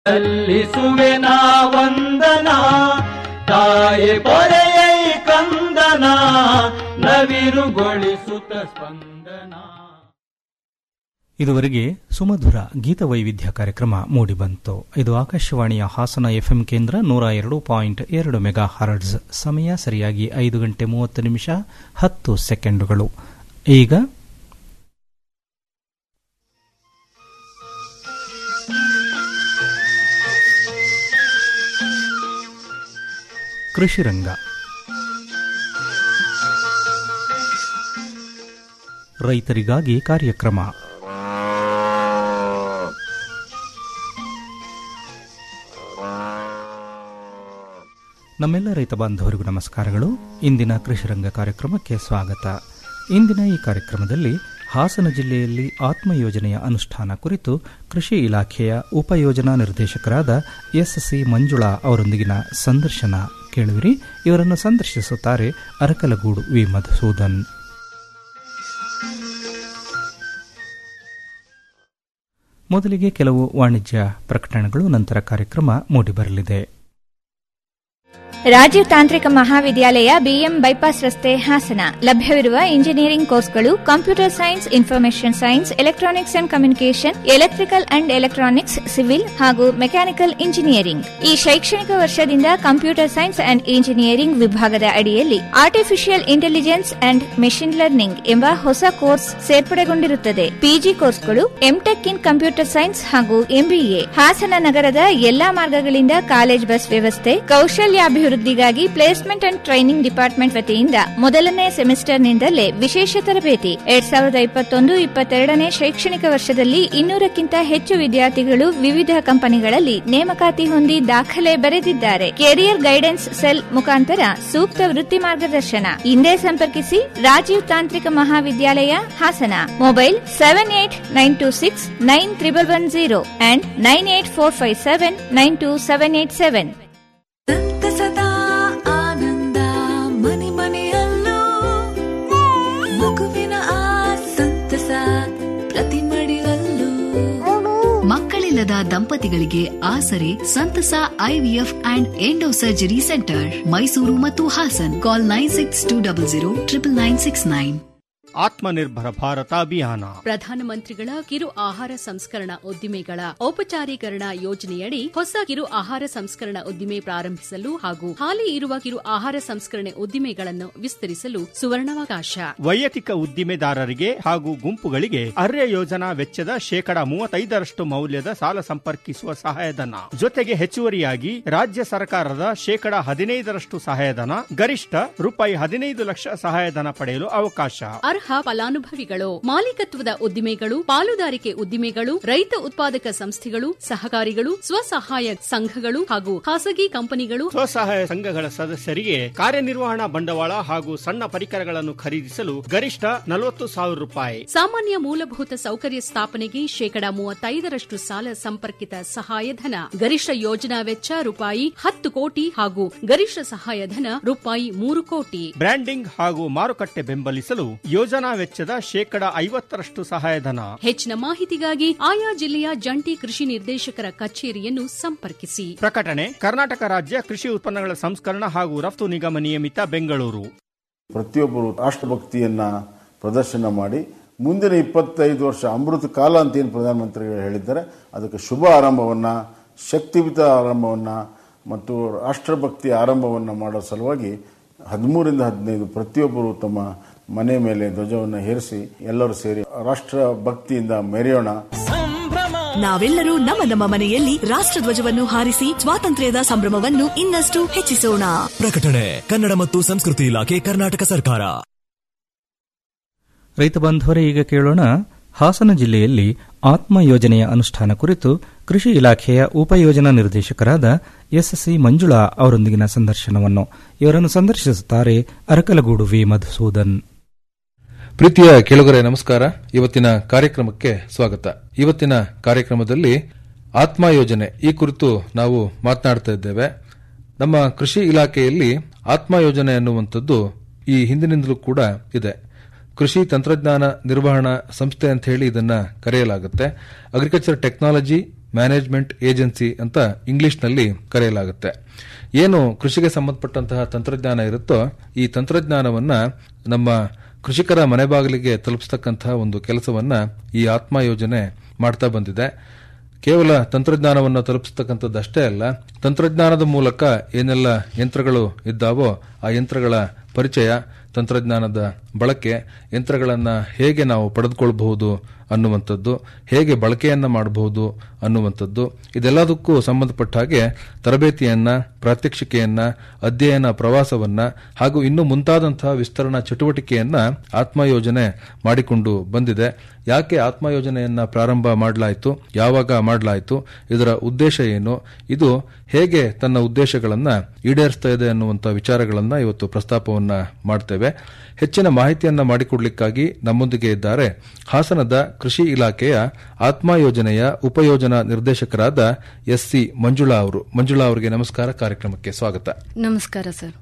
ಸಲ್ಲಿಸುವೆ ನಾ ವಂದನ ತಾಯಿ ಪೊರೆಯೈ ಕಂದನ ನವಿರುಗೊಳಿಸುತ್ತ ಸ್ಪಂದನ ಇದುವರೆಗೆ ಸುಮಧುರ ಗೀತವೈವಿಧ್ಯ ಕಾರ್ಯಕ್ರಮ ಮೂಡಿಬಂತು ಇದು ಆಕಾಶವಾಣಿಯ ಹಾಸನ ಎಫ್ಎಂ ಕೇಂದ್ರ ನೂರ ಎರಡು ಪಾಯಿಂಟ್ ಎರಡು ಮೆಗಾ ಹರ್ಡ್ಸ್ ಸಮಯ ಸರಿಯಾಗಿ ಐದು ಗಂಟೆ ಮೂವತ್ತು ನಿಮಿಷ ಹತ್ತು ಸೆಕೆಂಡುಗಳು ಈಗ ಕೃಷಿ ರಂಗ ರೈತರಿಗಾಗಿ ಕಾರ್ಯಕ್ರಮ ನಮ್ಮೆಲ್ಲ ರೈತ ಬಾಂಧವರಿಗೂ ನಮಸ್ಕಾರಗಳು ಇಂದಿನ ಕೃಷಿರಂಗ ಕಾರ್ಯಕ್ರಮಕ್ಕೆ ಸ್ವಾಗತ ಇಂದಿನ ಈ ಕಾರ್ಯಕ್ರಮದಲ್ಲಿ ಹಾಸನ ಜಿಲ್ಲೆಯಲ್ಲಿ ಆತ್ಮ ಯೋಜನೆಯ ಅನುಷ್ಠಾನ ಕುರಿತು ಕೃಷಿ ಇಲಾಖೆಯ ಉಪಯೋಜನಾ ನಿರ್ದೇಶಕರಾದ ಎಸ್ಸಿ ಮಂಜುಳಾ ಅವರೊಂದಿಗಿನ ಸಂದರ್ಶನ ಕೇಳುವಿರಿ ಇವರನ್ನು ಸಂದರ್ಶಿಸುತ್ತಾರೆ ಅರಕಲಗೂಡು ವಿ ಮಧುಸೂದನ್ ಮೊದಲಿಗೆ ಕೆಲವು ವಾಣಿಜ್ಯ ಪ್ರಕಟಣೆಗಳು ನಂತರ ಕಾರ್ಯಕ್ರಮ ಮೂಡಿಬರಲಿದೆ ರಾಜೀವ್ ತಾಂತ್ರಿಕ ಮಹಾವಿದ್ಯಾಲಯ ಬಿಎಂ ಬೈಪಾಸ್ ರಸ್ತೆ ಹಾಸನ ಲಭ್ಯವಿರುವ ಇಂಜಿನಿಯರಿಂಗ್ ಕೋರ್ಸ್ಗಳು computer science information science electronics and communication electrical and electronics civil ಹಾಗೂ ಮೆಕ್ಯಾನಿಕಲ್ ಇಂಜಿನಿಯರಿಂಗ್ ಈ ಶೈಕ್ಷಣಿಕ ವರ್ಷದಿಂದ ಕಂಪ್ಯೂಟರ್ ಸೈನ್ಸ್ ಅಂಡ್ ಇಂಜಿನಿಯರಿಂಗ್ ವಿಭಾಗದ ಅಡಿಯಲ್ಲಿ artificial intelligence and machine learning ಎಂಬ ಹೊಸ ಕೋರ್ಸ್ ಸೇರ್ಪಡೆಗೊಂಡಿರುತ್ತದೆ ಪಿಜಿ ಕೋರ್ಸ್ಗಳು ಎಂಟೆಕ್ ಇನ್ ಕಂಪ್ಯೂಟರ್ ಸೈನ್ಸ್ ಹಾಗೂ ಎಂಬಿಎ ಹಾಸನ ನಗರದ ಎಲ್ಲಾ ಮಾರ್ಗಗಳಿಂದ ಕಾಲೇಜ್ ಬಸ್ ವ್ಯವಸ್ಥೆ ಕೌಶಲ್ಯಾಭಿವೃದ್ಧಿಗಾಗಿ ಪ್ಲೇಸ್ಮೆಂಟ್ ಅಂಡ್ ಟ್ರೈನಿಂಗ್ ಡಿಪಾರ್ಟ್ಮೆಂಟ್ ವತಿಯಿಂದ ಮೊದಲನೇ ಸೆಮಿಸ್ಟರ್ನಿಂದಲೇ ವಿಶೇಷ ತರಬೇತಿ ಎರಡ್ ಸಾವಿರದ ಇಪ್ಪತ್ತೊಂದು ಇಪ್ಪತ್ತೆರಡನೇ ಶೈಕ್ಷಣಿಕ ವರ್ಷದಲ್ಲಿ ಇನ್ನೂರಕ್ಕಿಂತ ಹೆಚ್ಚು ವಿದ್ಯಾರ್ಥಿಗಳು ವಿವಿಧ ಕಂಪನಿಗಳಲ್ಲಿ ನೇಮಕಾತಿ ಹೊಂದಿ ದಾಖಲೆ ಬರೆದಿದ್ದಾರೆ ಕೆರಿಯರ್ ಗೈಡೆನ್ಸ್ ಸೆಲ್ ಮುಖಾಂತರ ಸೂಕ್ತ ವೃತ್ತಿ ಮಾರ್ಗದರ್ಶನ ಹಿಂದೆ ಸಂಪರ್ಕಿಸಿ ರಾಜೀವ್ ತಾಂತ್ರಿಕ ಮಹಾವಿದ್ಯಾಲಯ Hassan mobile seven eight nine two six nine triple one zero and nine eight four five seven nine two seven eight seven ಸಂತಸದ ಆನಂದ ಮನೆ ಮನೆಯಲ್ಲೂ ಮಗುವಿನ ಆ ಸಂತಸ ಪ್ರತಿ ಮಡಿಲಲ್ಲೂ ಮಕ್ಕಳಿಲ್ಲದ ದಂಪತಿಗಳಿಗೆ ಆಸರೆ ಸಂತಸ IVF and endo surgery centre Mysuru ಮತ್ತು Hassan call nine six two double zero triple nine six nine Atmanirbhar Bharat Abhiyan ಪ್ರಧಾನಮಂತ್ರಿಗಳ ಕಿರು ಆಹಾರ ಸಂಸ್ಕರಣಾ ಉದ್ದಿಮೆಗಳ ಔಪಚಾರೀಕರಣ ಯೋಜನೆಯಡಿ ಹೊಸ ಕಿರು ಆಹಾರ ಸಂಸ್ಕರಣಾ ಉದ್ದಿಮೆ ಪ್ರಾರಂಭಿಸಲು ಹಾಗೂ ಹಾಲಿ ಇರುವ ಕಿರು ಆಹಾರ ಸಂಸ್ಕರಣೆ ಉದ್ದಿಮೆಗಳನ್ನು ವಿಸ್ತರಿಸಲು ಸುವರ್ಣಾವಕಾಶ ವೈಯಕ್ತಿಕ ಉದ್ದಿಮೆದಾರರಿಗೆ ಹಾಗೂ ಗುಂಪುಗಳಿಗೆ ಅರ್ಯ ಯೋಜನಾ ವೆಚ್ಚದ ಶೇಕಡ ಮೂವತ್ತೈದರಷ್ಟು ಮೌಲ್ಯದ ಸಾಲ ಸಂಪರ್ಕಿಸುವ ಸಹಾಯಧನ ಜೊತೆಗೆ ಹೆಚ್ಚುವರಿಯಾಗಿ ರಾಜ್ಯ ಸರ್ಕಾರದ ಶೇಕಡ ಹದಿನೈದರಷ್ಟು ಸಹಾಯಧನ ಗರಿಷ್ಠ ರೂಪಾಯಿ ಹದಿನೈದು ಲಕ್ಷ ಸಹಾಯಧನ ಪಡೆಯಲು ಅವಕಾಶ ಅರ್ಹ ಫಲಾನುಭವಿಗಳು ಮಾಲೀಕತ್ವದ ಉದ್ದಿಮೆಗಳು ಪಾಲುದಾರಿಕೆ ಉದ್ದಿಮೆಗಳು ರೈತ ಉತ್ಪಾದಕ ಸಂಸ್ಥೆಗಳು ಸಹಕಾರಿಗಳು ಸ್ವಸಹಾಯ ಸಂಘಗಳು ಹಾಗೂ ಖಾಸಗಿ ಕಂಪನಿಗಳು ಸ್ವಸಹಾಯ ಸಂಘಗಳ ಸದಸ್ಯರಿಗೆ ಕಾರ್ಯನಿರ್ವಹಣಾ ಬಂಡವಾಳ ಹಾಗೂ ಸಣ್ಣ ಪರಿಕರಗಳನ್ನು ಖರೀದಿಸಲು ಗರಿಷ್ಠ ನಲವತ್ತು ಸಾವಿರ ರೂಪಾಯಿ ಸಾಮಾನ್ಯ ಮೂಲಭೂತ ಸೌಕರ್ಯ ಸ್ಥಾಪನೆಗೆ ಶೇಕಡ ಮೂವತ್ತೈದರಷ್ಟು ಸಾಲ ಸಂಪರ್ಕಿತ ಸಹಾಯಧನ ಗರಿಷ್ಠ ಯೋಜನಾ ವೆಚ್ಚ ರೂಪಾಯಿ ಹತ್ತು ಕೋಟಿ ಹಾಗೂ ಗರಿಷ್ಠ ಸಹಾಯಧನ ರೂಪಾಯಿ ಮೂರು ಕೋಟಿ ಬ್ರ್ಯಾಂಡಿಂಗ್ ಹಾಗೂ ಮಾರುಕಟ್ಟೆ ಬೆಂಬಲಿಸಲು ಯೋಜನಾ ವೆಚ್ಚದ ಶೇಕಡ ಐವತ್ತರಷ್ಟು ಸಹಾಯಧನ ಹೆಚ್ಚಿನ ಮಾಹಿತಿಗಾಗಿ ಆಯಾ ಜಿಲ್ಲೆಯ ಜಂಟಿ ಕೃಷಿ ನಿರ್ದೇಶಕರ ಕಚೇರಿಯನ್ನು ಸಂಪರ್ಕಿಸಿ ಪ್ರಕಟಣೆ ಕರ್ನಾಟಕ ರಾಜ್ಯ ಕೃಷಿ ಉತ್ಪನ್ನಗಳ ಸಂಸ್ಕರಣ ಹಾಗೂ ರಫ್ತು ನಿಗಮ ನಿಯಮಿತ ಬೆಂಗಳೂರು ಪ್ರತಿಯೊಬ್ಬರು ರಾಷ್ಟ್ರಭಕ್ತಿಯನ್ನ ಪ್ರದರ್ಶನ ಮಾಡಿ ಮುಂದಿನ ಇಪ್ಪತ್ತೈದು ವರ್ಷ ಅಮೃತ ಕಾಲ ಅಂತ ಏನು ಪ್ರಧಾನಮಂತ್ರಿಗಳು ಹೇಳಿದ್ದಾರೆ ಅದಕ್ಕೆ ಶುಭ ಆರಂಭವನ್ನ ಶಕ್ತಿಯುತ ಆರಂಭವನ್ನ ಮತ್ತು ರಾಷ್ಟ್ರಭಕ್ತಿ ಆರಂಭವನ್ನ ಮಾಡೋ ಸಲುವಾಗಿ ಹದಿಮೂರಿಂದ ಹದಿನೈದು ಪ್ರತಿಯೊಬ್ಬರು ತಮ್ಮ ಮನೆ ಮೇಲೆ ಧ್ವಜವನ್ನು ಹೇರಿಸಿ ಎಲ್ಲರೂ ಸೇರಿ ರಾಷ್ಟ್ರ ಭಕ್ತಿಯಿಂದ ಮೆರೆಯೋಣ ನಾವೆಲ್ಲರೂ ನಮ್ಮ ನಮ್ಮ ಮನೆಯಲ್ಲಿ ರಾಷ್ಟ್ರಧ್ವಜವನ್ನು ಹಾರಿಸಿ ಸ್ವಾತಂತ್ರ್ಯದ ಸಂಭ್ರಮವನ್ನು ಇನ್ನಷ್ಟು ಹೆಚ್ಚಿಸೋಣ ಪ್ರಕಟಣೆ ಕನ್ನಡ ಮತ್ತು ಸಂಸ್ಕೃತಿ ಇಲಾಖೆ ಕರ್ನಾಟಕ ಸರ್ಕಾರ ರೈತ ಬಾಂಧವರೇ ಈಗ ಕೇಳೋಣ ಹಾಸನ ಜಿಲ್ಲೆಯಲ್ಲಿ ಆತ್ಮ ಯೋಜನೆಯ ಅನುಷ್ಠಾನ ಕುರಿತು ಕೃಷಿ ಇಲಾಖೆಯ ಉಪಯೋಜನಾ ನಿರ್ದೇಶಕರಾದ ಎಸ್ಸಿ ಮಂಜುಳಾ ಅವರೊಂದಿಗಿನ ಸಂದರ್ಶನವನ್ನು ಇವರನ್ನು ಸಂದರ್ಶಿಸುತ್ತಾರೆ ಅರಕಲಗೂಡು ವಿ ಮಧುಸೂದನ್ ಪ್ರೀತಿಯ ಕೆಳಗರೆ ನಮಸ್ಕಾರ ಇವತ್ತಿನ ಕಾರ್ಯಕ್ರಮಕ್ಕೆ ಸ್ವಾಗತ ಇವತ್ತಿನ ಕಾರ್ಯಕ್ರಮದಲ್ಲಿ ಆತ್ಮ ಯೋಜನೆ ಈ ಕುರಿತು ನಾವು ಮಾತನಾಡ್ತಾ ಇದ್ದೇವೆ ನಮ್ಮ ಕೃಷಿ ಇಲಾಖೆಯಲ್ಲಿ ಆತ್ಮ ಯೋಜನೆ ಅನ್ನುವಂಥದ್ದು ಈ ಹಿಂದಿನಿಂದಲೂ ಕೂಡ ಇದೆ ಕೃಷಿ ತಂತ್ರಜ್ಞಾನ ನಿರ್ವಹಣಾ ಸಂಸ್ಥೆ ಅಂತ ಹೇಳಿ ಇದನ್ನ ಕರೆಯಲಾಗುತ್ತೆ ಅಗ್ರಿಕಲ್ಚರ್ ಟೆಕ್ನಾಲಜಿ ಮ್ಯಾನೇಜ್ಮೆಂಟ್ ಏಜೆನ್ಸಿ ಅಂತ ಇಂಗ್ಲಿಷ್ನಲ್ಲಿ ಕರೆಯಲಾಗುತ್ತೆ ಏನು ಕೃಷಿಗೆ ಸಂಬಂಧಪಟ್ಟಂತಹ ತಂತ್ರಜ್ಞಾನ ಇರುತ್ತೋ ಈ ತಂತ್ರಜ್ಞಾನವನ್ನ ನಮ್ಮ ಕೃಷಿಕರ ಮನೆ ಬಾಗಿಲಿಗೆ ತಲುಪಿಸ್ತಕ್ಕಂತಹ ಒಂದು ಕೆಲಸವನ್ನ ಈ ಆತ್ಮ ಯೋಜನೆ ಮಾಡ್ತಾ ಬಂದಿದೆ ಕೇವಲ ತಂತ್ರಜ್ಞಾನವನ್ನು ತಲುಪಿಸ್ತಕ್ಕಂಥದ್ದು ಅಷ್ಟೇ ಅಲ್ಲ ತಂತ್ರಜ್ಞಾನದ ಮೂಲಕ ಏನೆಲ್ಲ ಯಂತ್ರಗಳು ಇದ್ದಾವೋ ಆ ಯಂತ್ರಗಳ ಪರಿಚಯ ತಂತ್ರಜ್ಞಾನದ ಬಳಕೆ ಯಂತ್ರಗಳನ್ನು ಹೇಗೆ ನಾವು ಪಡೆದುಕೊಳ್ಳಬಹುದು ಅನ್ನುವಂಥದ್ದು ಹೇಗೆ ಬಳಕೆಯನ್ನ ಮಾಡಬಹುದು ಅನ್ನುವಂಥದ್ದು ಇದೆಲ್ಲದಕ್ಕೂ ಸಂಬಂಧಪಟ್ಟ ಹಾಗೆ ತರಬೇತಿಯನ್ನ ಪ್ರಾತ್ಯಕ್ಷಿಕೆಯನ್ನ ಅಧ್ಯಯನ ಪ್ರವಾಸವನ್ನ ಹಾಗೂ ಇನ್ನು ಮುಂತಾದಂತಹ ವಿಸ್ತರಣಾ ಚಟುವಟಿಕೆಯನ್ನ ಆತ್ಮ ಯೋಜನೆ ಮಾಡಿಕೊಂಡು ಬಂದಿದೆ ಯಾಕೆ ಆತ್ಮ ಯೋಜನೆಯನ್ನ ಪ್ರಾರಂಭ ಮಾಡಲಾಯಿತು ಯಾವಾಗ ಮಾಡಲಾಯಿತು ಇದರ ಉದ್ದೇಶ ಏನು ಇದು ಹೇಗೆ ತನ್ನ ಉದ್ದೇಶಗಳನ್ನ ಈಡೇರಿಸ್ತಾ ಇದೆ ಅನ್ನುವಂಥ ವಿಚಾರಗಳನ್ನ ಇವತ್ತು ಪ್ರಸ್ತಾಪವನ್ನ ಮಾಡ್ತೇವೆ ಹೆಚ್ಚಿನ ಮಾಹಿತಿಯನ್ನ ಮಾಡಿಕೊಡ್ಲಿಕ್ಕಾಗಿ ನಮ್ಮೊಂದಿಗೆ ಇದ್ದಾರೆ ಹಾಸನದ ಕೃಷಿ ಇಲಾಖೆಯ ಆತ್ಮ ಯೋಜನೆಯ ಉಪಯೋಜನಾ ನಿರ್ದೇಶಕರಾದ ಎಸ್ ಸಿ ಮಂಜುಳಾ ಅವರು ಮಂಜುಳಾ ಅವರಿಗೆ ನಮಸ್ಕಾರ ಕಾರ್ಯಕ್ರಮಕ್ಕೆ ಸ್ವಾಗತ ನಮಸ್ಕಾರ ಸರ್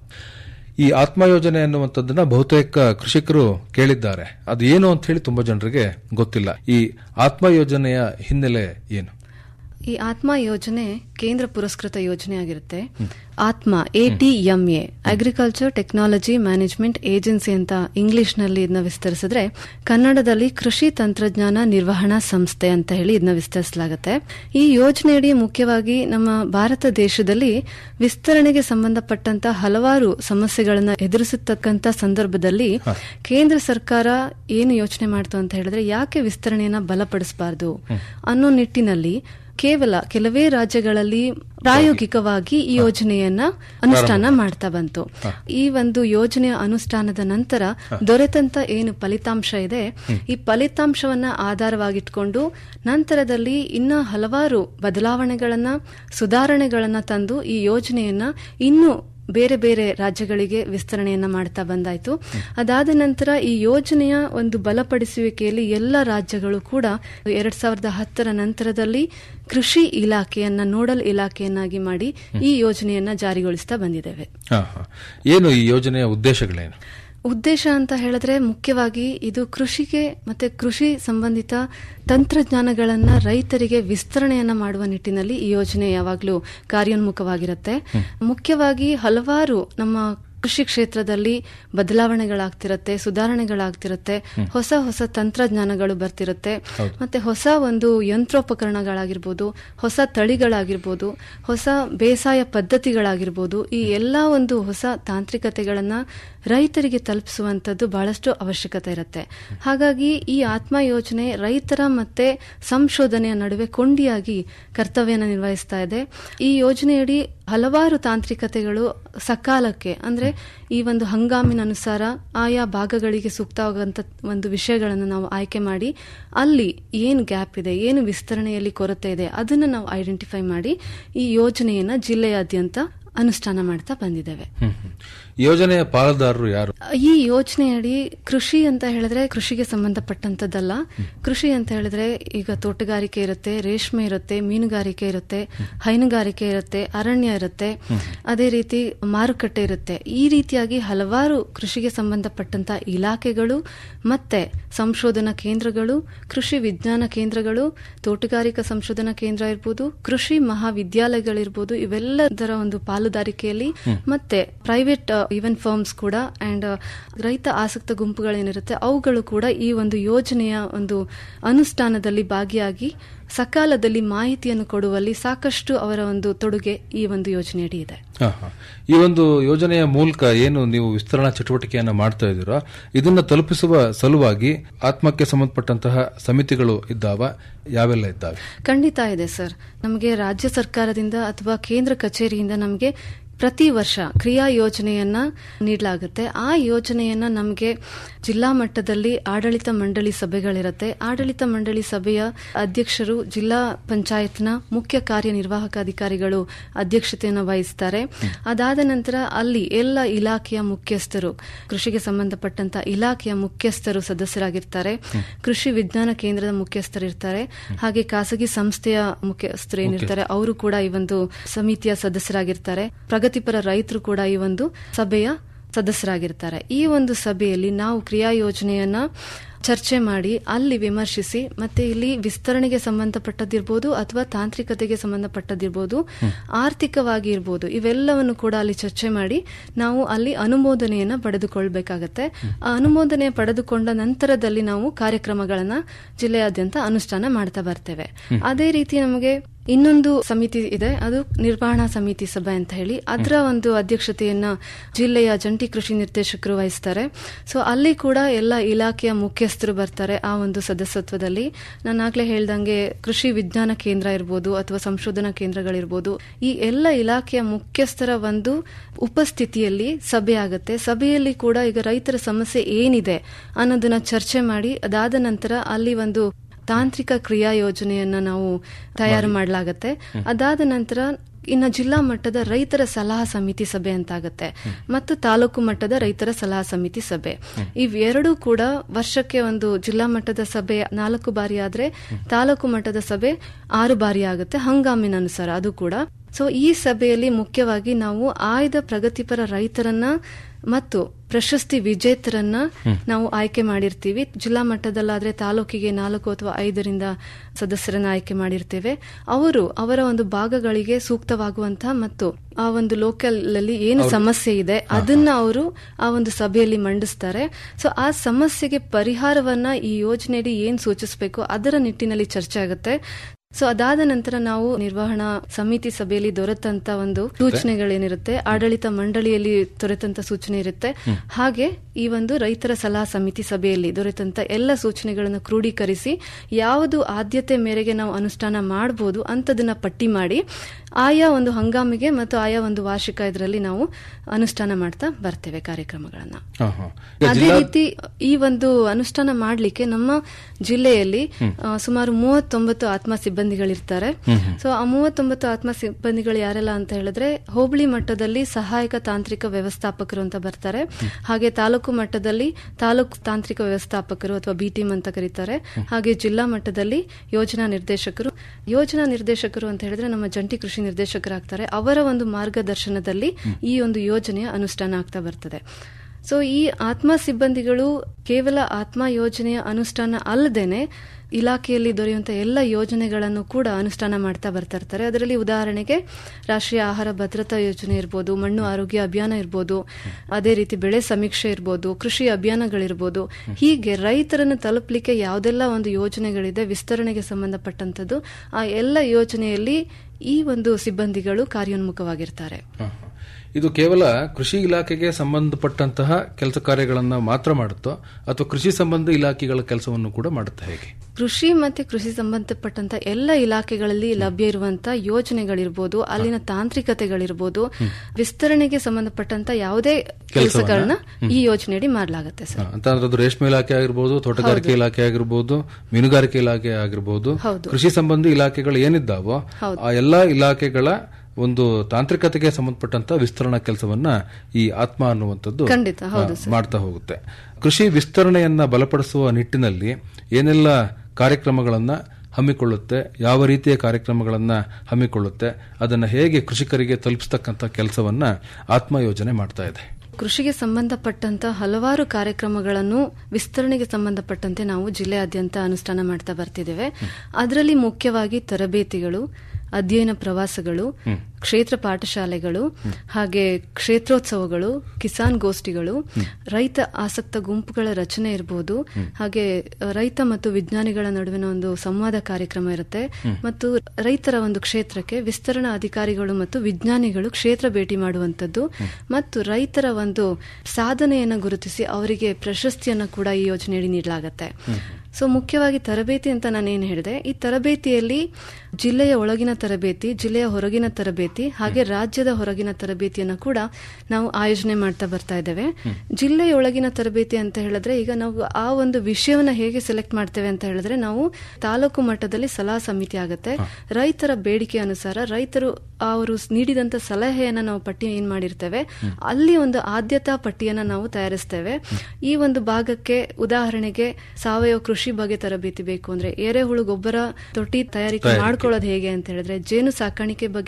ಈ ಆತ್ಮ ಯೋಜನೆ ಅನ್ನುವಂಥದ್ದನ್ನ ಬಹುತೇಕ ಕೃಷಿಕರು ಕೇಳಿದ್ದಾರೆ ಅದು ಏನು ಅಂತ ಹೇಳಿ ತುಂಬಾ ಜನರಿಗೆ ಗೊತ್ತಿಲ್ಲ ಈ ಆತ್ಮ ಯೋಜನೆಯ ಹಿನ್ನೆಲೆ ಏನು ಈ ಆತ್ಮ ಯೋಜನೆ ಕೇಂದ್ರ ಪುರಸ್ಕೃತ ಯೋಜನೆ ಆಗಿರುತ್ತೆ Atma ATMA agriculture technology management agency ಅಂತ ಇಂಗ್ಲಿಷ್ ನಲ್ಲಿ ಇದನ್ನ ವಿಸ್ತರಿಸಿದ್ರೆ ಕನ್ನಡದಲ್ಲಿ ಕೃಷಿ ತಂತ್ರಜ್ಞಾನ ನಿರ್ವಹಣಾ ಸಂಸ್ಥೆ ಅಂತ ಹೇಳಿ ಇದನ್ನ ವಿಸ್ತರಿಸಲಾಗುತ್ತೆ ಈ ಯೋಜನೆಯಡಿ ಮುಖ್ಯವಾಗಿ ನಮ್ಮ ಭಾರತ ದೇಶದಲ್ಲಿ ವಿಸ್ತರಣೆಗೆ ಸಂಬಂಧಪಟ್ಟಂತ ಹಲವಾರು ಸಮಸ್ಯೆಗಳನ್ನ ಎದುರಿಸತಕ್ಕಂತ ಸಂದರ್ಭದಲ್ಲಿ ಕೇಂದ್ರ ಸರ್ಕಾರ ಏನು ಯೋಚನೆ ಮಾಡ್ತು ಅಂತ ಹೇಳಿದ್ರೆ ಯಾಕೆ ವಿಸ್ತರಣೆಯನ್ನ ಬಲಪಡಿಸಬಾರದು ಅನ್ನೋ ನಿಟ್ಟಿನಲ್ಲಿ ಕೇವಲ ಕೆಲವೇ ರಾಜ್ಯಗಳಲ್ಲಿ ಪ್ರಾಯೋಗಿಕವಾಗಿ ಈ ಯೋಜನೆಯನ್ನ ಅನುಷ್ಠಾನ ಮಾಡ್ತಾ ಬಂತು ಈ ಒಂದು ಯೋಜನೆಯ ಅನುಷ್ಠಾನದ ನಂತರ ದೊರೆತಂತ ಏನು ಫಲಿತಾಂಶ ಇದೆ ಈ ಫಲಿತಾಂಶವನ್ನ ಆಧಾರವಾಗಿಟ್ಕೊಂಡು ನಂತರದಲ್ಲಿ ಇನ್ನ ಹಲವಾರು ಬದಲಾವಣೆಗಳನ್ನ ಸುಧಾರಣೆಗಳನ್ನ ತಂದು ಈ ಯೋಜನೆಯನ್ನ ಇನ್ನು ಬೇರೆ ಬೇರೆ ರಾಜ್ಯಗಳಿಗೆ ವಿಸ್ತರಣೆಯನ್ನ ಮಾಡ್ತಾ ಬಂದಾಯ್ತು ಅದಾದ ನಂತರ ಈ ಯೋಜನೆಯ ಒಂದು ಬಲಪಡಿಸುವಿಕೆಯಲ್ಲಿ ಎಲ್ಲ ರಾಜ್ಯಗಳು ಕೂಡ ಎರಡ್ ಸಾವಿರದ ಹತ್ತರ ನಂತರದಲ್ಲಿ ಕೃಷಿ ಇಲಾಖೆಯನ್ನ ನೋಡಲ್ ಇಲಾಖೆಯನ್ನಾಗಿ ಮಾಡಿ ಈ ಯೋಜನೆಯನ್ನ ಜಾರಿಗೊಳಿಸ್ತಾ ಬಂದಿದ್ದೇವೆ ಹಾ, ಹಾ. ಏನು ಈ ಯೋಜನೆಯ ಉದ್ದೇಶಗಳೇನು ಉದ್ದೇಶ ಅಂತ ಹೇಳಿದ್ರೆ ಮುಖ್ಯವಾಗಿ ಇದು ಕೃಷಿಗೆ ಮತ್ತೆ ಕೃಷಿ ಸಂಬಂಧಿತ ತಂತ್ರಜ್ಞಾನಗಳನ್ನ ರೈತರಿಗೆ ವಿಸ್ತರಣೆಯನ್ನ ಮಾಡುವ ನಿಟ್ಟಿನಲ್ಲಿ ಈ ಯೋಜನೆ ಯಾವಾಗಲೂ ಕಾರ್ಯೋನ್ಮುಖವಾಗಿರುತ್ತೆ ಮುಖ್ಯವಾಗಿ ಹಲವಾರು ನಮ್ಮ ಕೃಷಿ ಕ್ಷೇತ್ರದಲ್ಲಿ ಬದಲಾವಣೆಗಳಾಗ್ತಿರತ್ತೆ ಸುಧಾರಣೆಗಳಾಗ್ತಿರತ್ತೆ ಹೊಸ ಹೊಸ ತಂತ್ರಜ್ಞಾನಗಳು ಬರ್ತಿರುತ್ತೆ ಮತ್ತೆ ಹೊಸ ಒಂದು ಯಂತ್ರೋಪಕರಣಗಳಾಗಿರ್ಬೋದು ಹೊಸ ತಳಿಗಳಾಗಿರ್ಬೋದು ಹೊಸ ಬೇಸಾಯ ಪದ್ಧತಿಗಳಾಗಿರ್ಬೋದು ಈ ಎಲ್ಲಾ ಒಂದು ಹೊಸ ತಾಂತ್ರಿಕತೆಗಳನ್ನ ರೈತರಿಗೆ ತಲುಪಿಸುವಂತದ್ದು ಬಹಳಷ್ಟು ಅವಶ್ಯಕತೆ ಇರುತ್ತೆ ಹಾಗಾಗಿ ಈ ಆತ್ಮ ಯೋಜನೆ ರೈತರ ಮತ್ತೆ ಸಂಶೋಧನೆಯ ನಡುವೆ ಕೊಂಡಿಯಾಗಿ ಕರ್ತವ್ಯನ ನಿರ್ವಹಿಸ್ತಾ ಇದೆ ಈ ಯೋಜನೆಯಡಿ ಹಲವಾರು ತಾಂತ್ರಿಕತೆಗಳು ಸಕಾಲಕ್ಕೆ ಅಂದ್ರೆ ಈ ಒಂದು ಹಂಗಾಮಿನ ಅನುಸಾರ ಆಯಾ ಭಾಗಗಳಿಗೆ ಸೂಕ್ತವಾಗುವಂತ ಒಂದು ವಿಷಯಗಳನ್ನು ನಾವು ಆಯ್ಕೆ ಮಾಡಿ ಅಲ್ಲಿ ಏನು ಗ್ಯಾಪ್ ಇದೆ ಏನು ವಿಸ್ತರಣೆಯಲ್ಲಿ ಕೊರತೆ ಇದೆ ಅದನ್ನು ನಾವು ಐಡೆಂಟಿಫೈ ಮಾಡಿ ಈ ಯೋಜನೆಯನ್ನ ಜಿಲ್ಲೆಯಾದ್ಯಂತ ಅನುಷ್ಠಾನ ಮಾಡ್ತಾ ಬಂದಿದ್ದೇವೆ ಹ್ಮ್, ಹ್ಮ್. ಯೋಜನೆಯ ಪಾಲುದಾರರು ಯಾರು ಈ ಯೋಜನೆಯಡಿ ಕೃಷಿ ಅಂತ ಹೇಳಿದ್ರೆ ಕೃಷಿಗೆ ಸಂಬಂಧಪಟ್ಟಂತದ್ದಲ್ಲ ಕೃಷಿ ಅಂತ ಹೇಳಿದ್ರೆ ಈಗ ತೋಟಗಾರಿಕೆ ಇರುತ್ತೆ ರೇಷ್ಮೆ ಇರುತ್ತೆ ಮೀನುಗಾರಿಕೆ ಇರುತ್ತೆ ಹೈನುಗಾರಿಕೆ ಇರುತ್ತೆ ಅರಣ್ಯ ಇರುತ್ತೆ ಅದೇ ರೀತಿ ಮಾರುಕಟ್ಟೆ ಇರುತ್ತೆ ಈ ರೀತಿಯಾಗಿ ಹಲವಾರು ಕೃಷಿಗೆ ಸಂಬಂಧಪಟ್ಟಂತ ಇಲಾಖೆಗಳು ಮತ್ತೆ ಸಂಶೋಧನಾ ಕೇಂದ್ರಗಳು ಕೃಷಿ ವಿಜ್ಞಾನ ಕೇಂದ್ರಗಳು ತೋಟಗಾರಿಕಾ ಸಂಶೋಧನಾ ಕೇಂದ್ರ ಇರ್ಬೋದು ಕೃಷಿ ಮಹಾವಿದ್ಯಾಲಯಗಳಿರ್ಬೋದು ಇವೆಲ್ಲದರ ಒಂದು ಪಾಲುದಾರಿಕೆಯಲ್ಲಿ ಮತ್ತೆ ಪ್ರೈವೇಟ್ ಈವನ್ ಫರ್ಮ್ಸ್ ಕೂಡ ಅಂಡ್ ರೈತ ಆಸಕ್ತ ಗುಂಪುಗಳೇನಿರುತ್ತೆ ಅವುಗಳು ಕೂಡ ಈ ಒಂದು ಯೋಜನೆಯ ಒಂದು ಅನುಷ್ಠಾನದಲ್ಲಿ ಭಾಗಿಯಾಗಿ ಸಕಾಲದಲ್ಲಿ ಮಾಹಿತಿಯನ್ನು ಕೊಡುವಲ್ಲಿ ಸಾಕಷ್ಟು ಅವರ ಒಂದು ತೊಡುಗೆ ಈ ಒಂದು ಯೋಜನೆಯಡಿ ಇದೆ ಹಾ, ಹಾ. ಈ ಒಂದು ಯೋಜನೆಯ ಮೂಲಕ ಏನು ನೀವು ವಿಸ್ತರಣಾ ಚಟುವಟಿಕೆಯನ್ನ ಮಾಡ್ತಾ ಇದ್ದೀರೋ ಇದನ್ನ ತಲುಪಿಸುವ ಸಲುವಾಗಿ ಆತ್ಮಕ್ಕೆ ಸಂಬಂಧಪಟ್ಟಂತಹ ಸಮಿತಿಗಳು ಇದ್ದಾವ ಯಾವೆಲ್ಲ ಇದ್ದಾವೆ ಖಂಡಿತ ಇದೆ ಸರ್ ನಮಗೆ ರಾಜ್ಯ ಸರ್ಕಾರದಿಂದ ಅಥವಾ ಕೇಂದ್ರ ಕಚೇರಿಯಿಂದ ನಮಗೆ ಪ್ರತಿ ವರ್ಷ ಕ್ರಿಯಾ ಯೋಜನೆಯನ್ನ ನೀಡಲಾಗುತ್ತೆ ಆ ಯೋಜನೆಯನ್ನ ನಮಗೆ ಜಿಲ್ಲಾ ಮಟ್ಟದಲ್ಲಿ ಆಡಳಿತ ಮಂಡಳಿ ಸಭೆಗಳಿರುತ್ತೆ ಆಡಳಿತ ಮಂಡಳಿ ಸಭೆಯ ಅಧ್ಯಕ್ಷರು ಜಿಲ್ಲಾ ಪಂಚಾಯತ್ನ ಮುಖ್ಯ ಕಾರ್ಯನಿರ್ವಾಹಕ ಅಧಿಕಾರಿಗಳು ಅಧ್ಯಕ್ಷತೆಯನ್ನು ವಹಿಸ್ತಾರೆ ಅದಾದ ನಂತರ ಅಲ್ಲಿ ಎಲ್ಲ ಇಲಾಖೆಯ ಮುಖ್ಯಸ್ಥರು ಕೃಷಿಗೆ ಸಂಬಂಧಪಟ್ಟಂತ ಇಲಾಖೆಯ ಮುಖ್ಯಸ್ಥರು ಸದಸ್ಯರಾಗಿರ್ತಾರೆ ಕೃಷಿ ವಿಜ್ಞಾನ ಕೇಂದ್ರದ ಮುಖ್ಯಸ್ಥರು ಇರ್ತಾರೆ ಹಾಗೆ ಖಾಸಗಿ ಸಂಸ್ಥೆಯ ಮುಖ್ಯಸ್ಥರು ಏನಿರ್ತಾರೆ ಅವರು ಕೂಡ ಈ ಒಂದು ಸಮಿತಿಯ ಸದಸ್ಯರಾಗಿರ್ತಾರೆ ಪ್ರಗತಿಪರ ರೈತರು ಕೂಡ ಈ ಒಂದು ಸಭೆಯ ಸದಸ್ಯರಾಗಿರ್ತಾರೆ ಈ ಒಂದು ಸಭೆಯಲ್ಲಿ ನಾವು ಕ್ರಿಯಾ ಯೋಜನೆಯನ್ನ ಚರ್ಚೆ ಮಾಡಿ ಅಲ್ಲಿ ವಿಮರ್ಶಿಸಿ ಮತ್ತೆ ಇಲ್ಲಿ ವಿಸ್ತರಣೆಗೆ ಸಂಬಂಧಪಟ್ಟದಿರ್ಬೋದು ಅಥವಾ ತಾಂತ್ರಿಕತೆಗೆ ಸಂಬಂಧಪಟ್ಟದಿರ್ಬೋದು ಆರ್ಥಿಕವಾಗಿ ಇರ್ಬೋದು ಇವೆಲ್ಲವನ್ನು ಕೂಡ ಅಲ್ಲಿ ಚರ್ಚೆ ಮಾಡಿ ನಾವು ಅಲ್ಲಿ ಅನುಮೋದನೆಯನ್ನ ಪಡೆದುಕೊಳ್ಬೇಕಾಗತ್ತೆ ಆ ಅನುಮೋದನೆ ಪಡೆದುಕೊಂಡ ನಂತರದಲ್ಲಿ ನಾವು ಕಾರ್ಯಕ್ರಮಗಳನ್ನ ಜಿಲ್ಲೆಯಾದ್ಯಂತ ಅನುಷ್ಠಾನ ಮಾಡ್ತಾ ಬರ್ತೇವೆ ಅದೇ ರೀತಿ ನಮಗೆ ಇನ್ನೊಂದು ಸಮಿತಿ ಇದೆ ಅದು ನಿರ್ವಹಣಾ ಸಮಿತಿ ಸಭೆ ಅಂತ ಹೇಳಿ ಅದರ ಒಂದು ಅಧ್ಯಕ್ಷತೆಯನ್ನ ಜಿಲ್ಲೆಯ ಜಂಟಿ ಕೃಷಿ ನಿರ್ದೇಶಕರು ವಹಿಸ್ತಾರೆ ಸೊ ಅಲ್ಲಿ ಕೂಡ ಎಲ್ಲ ಇಲಾಖೆಯ ಮುಖ್ಯಸ್ಥರು ಬರ್ತಾರೆ ಆ ಒಂದು ಸದಸ್ಯತ್ವದಲ್ಲಿ ನಾನು ಆಗ್ಲೇ ಹೇಳ್ದಂಗೆ ಕೃಷಿ ವಿಜ್ಞಾನ ಕೇಂದ್ರ ಇರ್ಬೋದು ಅಥವಾ ಸಂಶೋಧನಾ ಕೇಂದ್ರಗಳಿರ್ಬೋದು ಈ ಎಲ್ಲ ಇಲಾಖೆಯ ಮುಖ್ಯಸ್ಥರ ಒಂದು ಉಪಸ್ಥಿತಿಯಲ್ಲಿ ಸಭೆ ಆಗುತ್ತೆ ಸಭೆಯಲ್ಲಿ ಕೂಡ ಈಗ ರೈತರ ಸಮಸ್ಯೆ ಏನಿದೆ ಅನ್ನೋದನ್ನ ಚರ್ಚೆ ಮಾಡಿ ಅದಾದ ನಂತರ ಅಲ್ಲಿ ಒಂದು ತಾಂತ್ರಿಕ ಕ್ರಿಯಾ ಯೋಜನೆಯನ್ನ ನಾವು ತಯಾರು ಮಾಡಲಾಗತ್ತೆ ಅದಾದ ನಂತರ ಇನ್ನು ಜಿಲ್ಲಾ ಮಟ್ಟದ ರೈತರ ಸಲಹಾ ಸಮಿತಿ ಸಭೆ ಅಂತಾಗತ್ತೆ ಮತ್ತು ತಾಲೂಕು ಮಟ್ಟದ ರೈತರ ಸಲಹಾ ಸಮಿತಿ ಸಭೆ ಇವೆರಡೂ ಕೂಡ ವರ್ಷಕ್ಕೆ ಒಂದು ಜಿಲ್ಲಾ ಮಟ್ಟದ ಸಭೆ ನಾಲ್ಕು ಬಾರಿ ಆದ್ರೆ ತಾಲೂಕು ಮಟ್ಟದ ಸಭೆ ಆರು ಬಾರಿ ಆಗುತ್ತೆ ಹಂಗಾಮಿನ ಅನುಸಾರ ಅದು ಕೂಡ ಸೊ ಈ ಸಭೆಯಲ್ಲಿ ಮುಖ್ಯವಾಗಿ ನಾವು ಆಯ್ದ ಪ್ರಗತಿಪರ ರೈತರನ್ನ ಮತ್ತು ಪ್ರಶಸ್ತಿ ವಿಜೇತರನ್ನ ನಾವು ಆಯ್ಕೆ ಮಾಡಿರ್ತೀವಿ ಜಿಲ್ಲಾ ಮಟ್ಟದಲ್ಲಾದ್ರೆ ತಾಲೂಕಿಗೆ ನಾಲ್ಕು ಅಥವಾ ಐದರಿಂದ ಸದಸ್ಯರನ್ನ ಆಯ್ಕೆ ಮಾಡಿರ್ತೇವೆ ಅವರು ಅವರ ಒಂದು ಭಾಗಗಳಿಗೆ ಸೂಕ್ತವಾಗುವಂತಹ ಮತ್ತು ಆ ಒಂದು ಲೋಕಲ್ ಅಲ್ಲಿ ಏನು ಸಮಸ್ಯೆ ಇದೆ ಅದನ್ನ ಅವರು ಆ ಒಂದು ಸಭೆಯಲ್ಲಿ ಮಂಡಿಸ್ತಾರೆ ಸೊ ಆ ಸಮಸ್ಯೆಗೆ ಪರಿಹಾರವನ್ನ ಈ ಯೋಜನೆಯಡಿ ಏನ್ ಸೂಚಿಸಬೇಕು ಅದರ ನಿಟ್ಟಿನಲ್ಲಿ ಚರ್ಚೆ ಆಗುತ್ತೆ ಸೊ ಅದಾದ ನಂತರ ನಾವು ನಿರ್ವಹಣಾ ಸಮಿತಿ ಸಭೆಯಲ್ಲಿ ದೊರೆತಂತ ಒಂದು ಸೂಚನೆಗಳೇನಿರುತ್ತೆ ಆಡಳಿತ ಮಂಡಳಿಯಲ್ಲಿ ದೊರೆತಂತ ಸೂಚನೆ ಇರುತ್ತೆ ಹಾಗೆ ಈ ಒಂದು ರೈತರ ಸಲಹಾ ಸಮಿತಿ ಸಭೆಯಲ್ಲಿ ದೊರೆತಂತ ಎಲ್ಲ ಸೂಚನೆಗಳನ್ನು ಕ್ರೋಢೀಕರಿಸಿ ಯಾವುದು ಆದ್ಯತೆ ಮೇರೆಗೆ ನಾವು ಅನುಷ್ಠಾನ ಮಾಡಬಹುದು ಅಂತದನ್ನ ಪಟ್ಟಿ ಮಾಡಿ ಆಯಾ ಒಂದು ಹಂಗಾಮಿಗೆ ಮತ್ತು ಆಯಾ ಒಂದು ವಾರ್ಷಿಕ ಇದರಲ್ಲಿ ನಾವು ಅನುಷ್ಠಾನ ಮಾಡ್ತಾ ಬರ್ತೇವೆ ಕಾರ್ಯಕ್ರಮಗಳನ್ನ ಹಾ, ಹಾ. ಈಗ ಅದೇ ಜಿಲ್ಲಾ- ರೀತಿ ಈ ಒಂದು ಅನುಷ್ಠಾನ ಮಾಡ್ಲಿಕ್ಕೆ ನಮ್ಮ ಜಿಲ್ಲೆಯಲ್ಲಿ ಆ, ಸುಮಾರು ಮೂವತ್ತೊಂಬತ್ತು ಆತ್ಮ ಸಿಬ್ಬಂದಿಗಳಿರ್ತಾರೆ ಸೊ ಆ ಮೂವತ್ತೊಂಬತ್ತು ಆತ್ಮ ಸಿಬ್ಬಂದಿಗಳು ಯಾರೆಲ್ಲ ಅಂತ ಹೇಳಿದ್ರೆ ಹೋಬಳಿ ಮಟ್ಟದಲ್ಲಿ ಸಹಾಯಕ ತಾಂತ್ರಿಕ ವ್ಯವಸ್ಥಾಪಕರು ಅಂತ ಬರ್ತಾರೆ ಹಾಗೆ ತಾಲೂಕು ಮಟ್ಟದಲ್ಲಿ ತಾಲೂಕು ತಾಂತ್ರಿಕ ವ್ಯವಸ್ಥಾಪಕರು ಅಥವಾ ಬಿ ಟೀಮ್ ಅಂತ ಕರೀತಾರೆ ಹಾಗೆ ಜಿಲ್ಲಾ ಮಟ್ಟದಲ್ಲಿ ಯೋಜನಾ ನಿರ್ದೇಶಕರು ಯೋಜನಾ ನಿರ್ದೇಶಕರು ಅಂತ ಹೇಳಿದ್ರೆ ನಮ್ಮ ಜಂಟಿ ಕೃಷಿ ನಿರ್ದೇಶಕರಾಗ್ತಾರೆ ಅವರ ಒಂದು ಮಾರ್ಗದರ್ಶನದಲ್ಲಿ ಈ ಒಂದು ಯೋಜನೆಯ ಅನುಷ್ಠಾನ ಆಗ್ತಾ ಬರ್ತದೆ ಸೊ ಈ ಆತ್ಮ ಸಿಬ್ಬಂದಿಗಳು ಕೇವಲ ಆತ್ಮ ಯೋಜನೆಯ ಅನುಷ್ಠಾನ ಅಲ್ಲದೇನೆ ಇಲಾಖೆಯಲ್ಲಿ ದೊರೆಯುವಂತಹ ಎಲ್ಲ ಯೋಜನೆಗಳನ್ನು ಕೂಡ ಅನುಷ್ಠಾನ ಮಾಡ್ತಾ ಬರ್ತಾ ಇರ್ತಾರೆ ಅದರಲ್ಲಿ ಉದಾಹರಣೆಗೆ ರಾಷ್ಟ್ರೀಯ ಆಹಾರ ಭದ್ರತಾ ಯೋಜನೆ ಇರ್ಬೋದು ಮಣ್ಣು ಆರೋಗ್ಯ ಅಭಿಯಾನ ಇರ್ಬೋದು ಅದೇ ರೀತಿ ಬೆಳೆ ಸಮೀಕ್ಷೆ ಇರ್ಬೋದು ಕೃಷಿ ಅಭಿಯಾನಗಳಿರ್ಬೋದು ಹೀಗೆ ರೈತರನ್ನು ತಲುಪಲಿಕ್ಕೆ ಯಾವುದೆಲ್ಲ ಒಂದು ಯೋಜನೆಗಳಿದೆ ವಿಸ್ತರಣೆಗೆ ಸಂಬಂಧಪಟ್ಟಂತದ್ದು ಆ ಎಲ್ಲ ಯೋಜನೆಯಲ್ಲಿ ಈ ಒಂದು ಸಿಬ್ಬಂದಿಗಳು ಕಾರ್ಯೋನ್ಮುಖವಾಗಿರ್ತಾರೆ ಹಾ, ಹಾ. ಇದು ಕೇವಲ ಕೃಷಿ ಇಲಾಖೆಗೆ ಸಂಬಂಧಪಟ್ಟಂತಹ ಕೆಲಸ ಕಾರ್ಯಗಳನ್ನ ಮಾತ್ರ ಮಾಡುತ್ತೋ ಅಥವಾ ಕೃಷಿ ಸಂಬಂಧ ಇಲಾಖೆಗಳ ಕೆಲಸವನ್ನು ಕೂಡ ಮಾಡುತ್ತಾ ಹೇಗೆ ಕೃಷಿ ಮತ್ತೆ ಕೃಷಿ ಸಂಬಂಧಪಟ್ಟಂತ ಎಲ್ಲ ಇಲಾಖೆಗಳಲ್ಲಿ ಲಭ್ಯ ಇರುವಂತಹ ಯೋಜನೆಗಳಿರ್ಬೋದು ಅಲ್ಲಿನ ತಾಂತ್ರಿಕತೆಗಳಿರ್ಬೋದು ವಿಸ್ತರಣೆಗೆ ಸಂಬಂಧಪಟ್ಟಂತ ಯಾವುದೇ ಕೆಲಸಗಳನ್ನ ಈ ಯೋಜನೆಯಡಿ ಮಾಡಲಾಗುತ್ತೆ ಸರ್ ಹಾ, ಅಂತ ಅಂದ್ರೆ ಅದು ರೇಷ್ಮೆ ಇಲಾಖೆ ಆಗಿರ್ಬೋದು ತೋಟಗಾರಿಕೆ ಇಲಾಖೆ ಆಗಿರ್ಬೋದು ಮೀನುಗಾರಿಕೆ ಇಲಾಖೆ ಆಗಿರ್ಬೋದು ಹೌದು. ಕೃಷಿ ಸಂಬಂಧಿ ಇಲಾಖೆಗಳು ಏನಿದ್ದಾವೋ ಹೌದು. ಆ ಎಲ್ಲಾ ಇಲಾಖೆಗಳ ಒಂದು ತಾಂತ್ರಿಕತೆಗೆ ಸಂಬಂಧಪಟ್ಟಂತ ವಿಸ್ತರಣಾ ಕೆಲಸವನ್ನ ಈ ಆತ್ಮ ಅನ್ನುವಂಥದ್ದು ಖಂಡಿತ, ಹೌದು ಆ, ಮಾಡ್ತಾ ಹೋಗುತ್ತೆ ಕೃಷಿ ವಿಸ್ತರಣೆಯನ್ನ ಬಲಪಡಿಸುವ ನಿಟ್ಟಿನಲ್ಲಿ ಏನೆಲ್ಲ ಕಾರ್ಯಕ್ರಮಗಳನ್ನ ಹಮ್ಮಿಕೊಳ್ಳುತ್ತೆ ಯಾವ ರೀತಿಯ ಕಾರ್ಯಕ್ರಮಗಳನ್ನ ಹಮ್ಮಿಕೊಳ್ಳುತ್ತೆ ಅದನ್ನ ಹೇಗೆ ಕೃಷಿಕರಿಗೆ ತಲುಪಿಸ್ತಕ್ಕಂಥ ಕೆಲಸವನ್ನ ಆತ್ಮ ಯೋಜನೆ ಮಾಡ್ತಾ ಇದೆ ಕೃಷಿಗೆ ಸಂಬಂಧಪಟ್ಟಂತ ಹಲವಾರು ಕಾರ್ಯಕ್ರಮಗಳನ್ನು ವಿಸ್ತರಣೆಗೆ ಸಂಬಂಧಪಟ್ಟಂತೆ ನಾವು ಜಿಲ್ಲೆಯಾದ್ಯಂತ ಅನುಷ್ಠಾನ ಮಾಡ್ತಾ ಬರ್ತಿದ್ದೇವೆ ಅದರಲ್ಲಿ ಮುಖ್ಯವಾಗಿ ತರಬೇತಿಗಳು ಅಧ್ಯಯನ ಪ್ರವಾಸಗಳು ಕ್ಷೇತ್ರ ಪಾಠಶಾಲೆಗಳು ಹಾಗೆ ಕ್ಷೇತ್ರೋತ್ಸವಗಳು ಕಿಸಾನ್ ಗೋಷ್ಠಿಗಳು ರೈತ ಆಸಕ್ತ ಗುಂಪುಗಳ ರಚನೆ ಇರಬಹುದು ಹಾಗೆ ರೈತ ಮತ್ತು ವಿಜ್ಞಾನಿಗಳ ನಡುವಿನ ಒಂದು ಸಂವಾದ ಕಾರ್ಯಕ್ರಮ ಇರುತ್ತೆ ಮತ್ತು ರೈತರ ಒಂದು ಕ್ಷೇತ್ರಕ್ಕೆ ವಿಸ್ತರಣಾ ಅಧಿಕಾರಿಗಳು ಮತ್ತು ವಿಜ್ಞಾನಿಗಳು ಕ್ಷೇತ್ರ ಭೇಟಿ ಮಾಡುವಂತದ್ದು ಮತ್ತು ರೈತರ ಒಂದು ಸಾಧನೆಯನ್ನು ಗುರುತಿಸಿ ಅವರಿಗೆ ಪ್ರಶಸ್ತಿಯನ್ನು ಕೂಡ ಈ ಯೋಜನೆಯಡಿ ನೀಡಲಾಗುತ್ತೆ ಸೊ ಮುಖ್ಯವಾಗಿ ತರಬೇತಿ ಅಂತ ನಾನು ಏನು ಹೇಳಿದೆ ಈ ತರಬೇತಿಯಲ್ಲಿ ಜಿಲ್ಲೆಯ ಒಳಗಿನ ತರಬೇತಿ ಜಿಲ್ಲೆಯ ಹೊರಗಿನ ತರಬೇತಿ ಹಾಗೆ ರಾಜ್ಯದ ಹೊರಗಿನ ತರಬೇತಿಯನ್ನು ಕೂಡ ನಾವು ಆಯೋಜನೆ ಮಾಡ್ತಾ ಬರ್ತಾ ಇದ್ದೇವೆ ಜಿಲ್ಲೆಯ ಒಳಗಿನ ತರಬೇತಿ ಅಂತ ಹೇಳಿದ್ರೆ ಈಗ ನಾವು ಆ ಒಂದು ವಿಷಯವನ್ನ ಹೇಗೆ ಸೆಲೆಕ್ಟ್ ಮಾಡ್ತೇವೆ ಅಂತ ಹೇಳಿದ್ರೆ ನಾವು ತಾಲೂಕು ಮಟ್ಟದಲ್ಲಿ ಸಲಹಾ ಸಮಿತಿ ಆಗುತ್ತೆ ರೈತರ ಬೇಡಿಕೆ ಅನುಸಾರ ರೈತರು ಅವರು ನೀಡಿದಂತ ಸಲಹೆಯನ್ನ ನಾವು ಪಟ್ಟಿ ಏನ್ ಮಾಡಿರ್ತೇವೆ ಅಲ್ಲಿ ಒಂದು ಆದ್ಯತಾ ಪಟ್ಟಿಯನ್ನ ನಾವು ತಯಾರಿಸ್ತೇವೆ ಈ ಒಂದು ಭಾಗಕ್ಕೆ ಉದಾಹರಣೆಗೆ ಸಾವಯವ ಕೃಷಿ ಬಗ್ಗೆ ತರಬೇತಿ ಬೇಕು ಅಂದ್ರೆ ಎರೆಹುಳು ಗೊಬ್ಬರ ತೊಟ್ಟಿ ತಯಾರಿಕೆ ಮಾಡ್ಕೊಳ್ಳೋದು ಹೇಗೆ ಅಂತ ಹೇಳಿದ್ರೆ ಜೇನು ಸಾಕಾಣಿಕೆ ಬಗ್ಗೆ ತರಬೇತಿ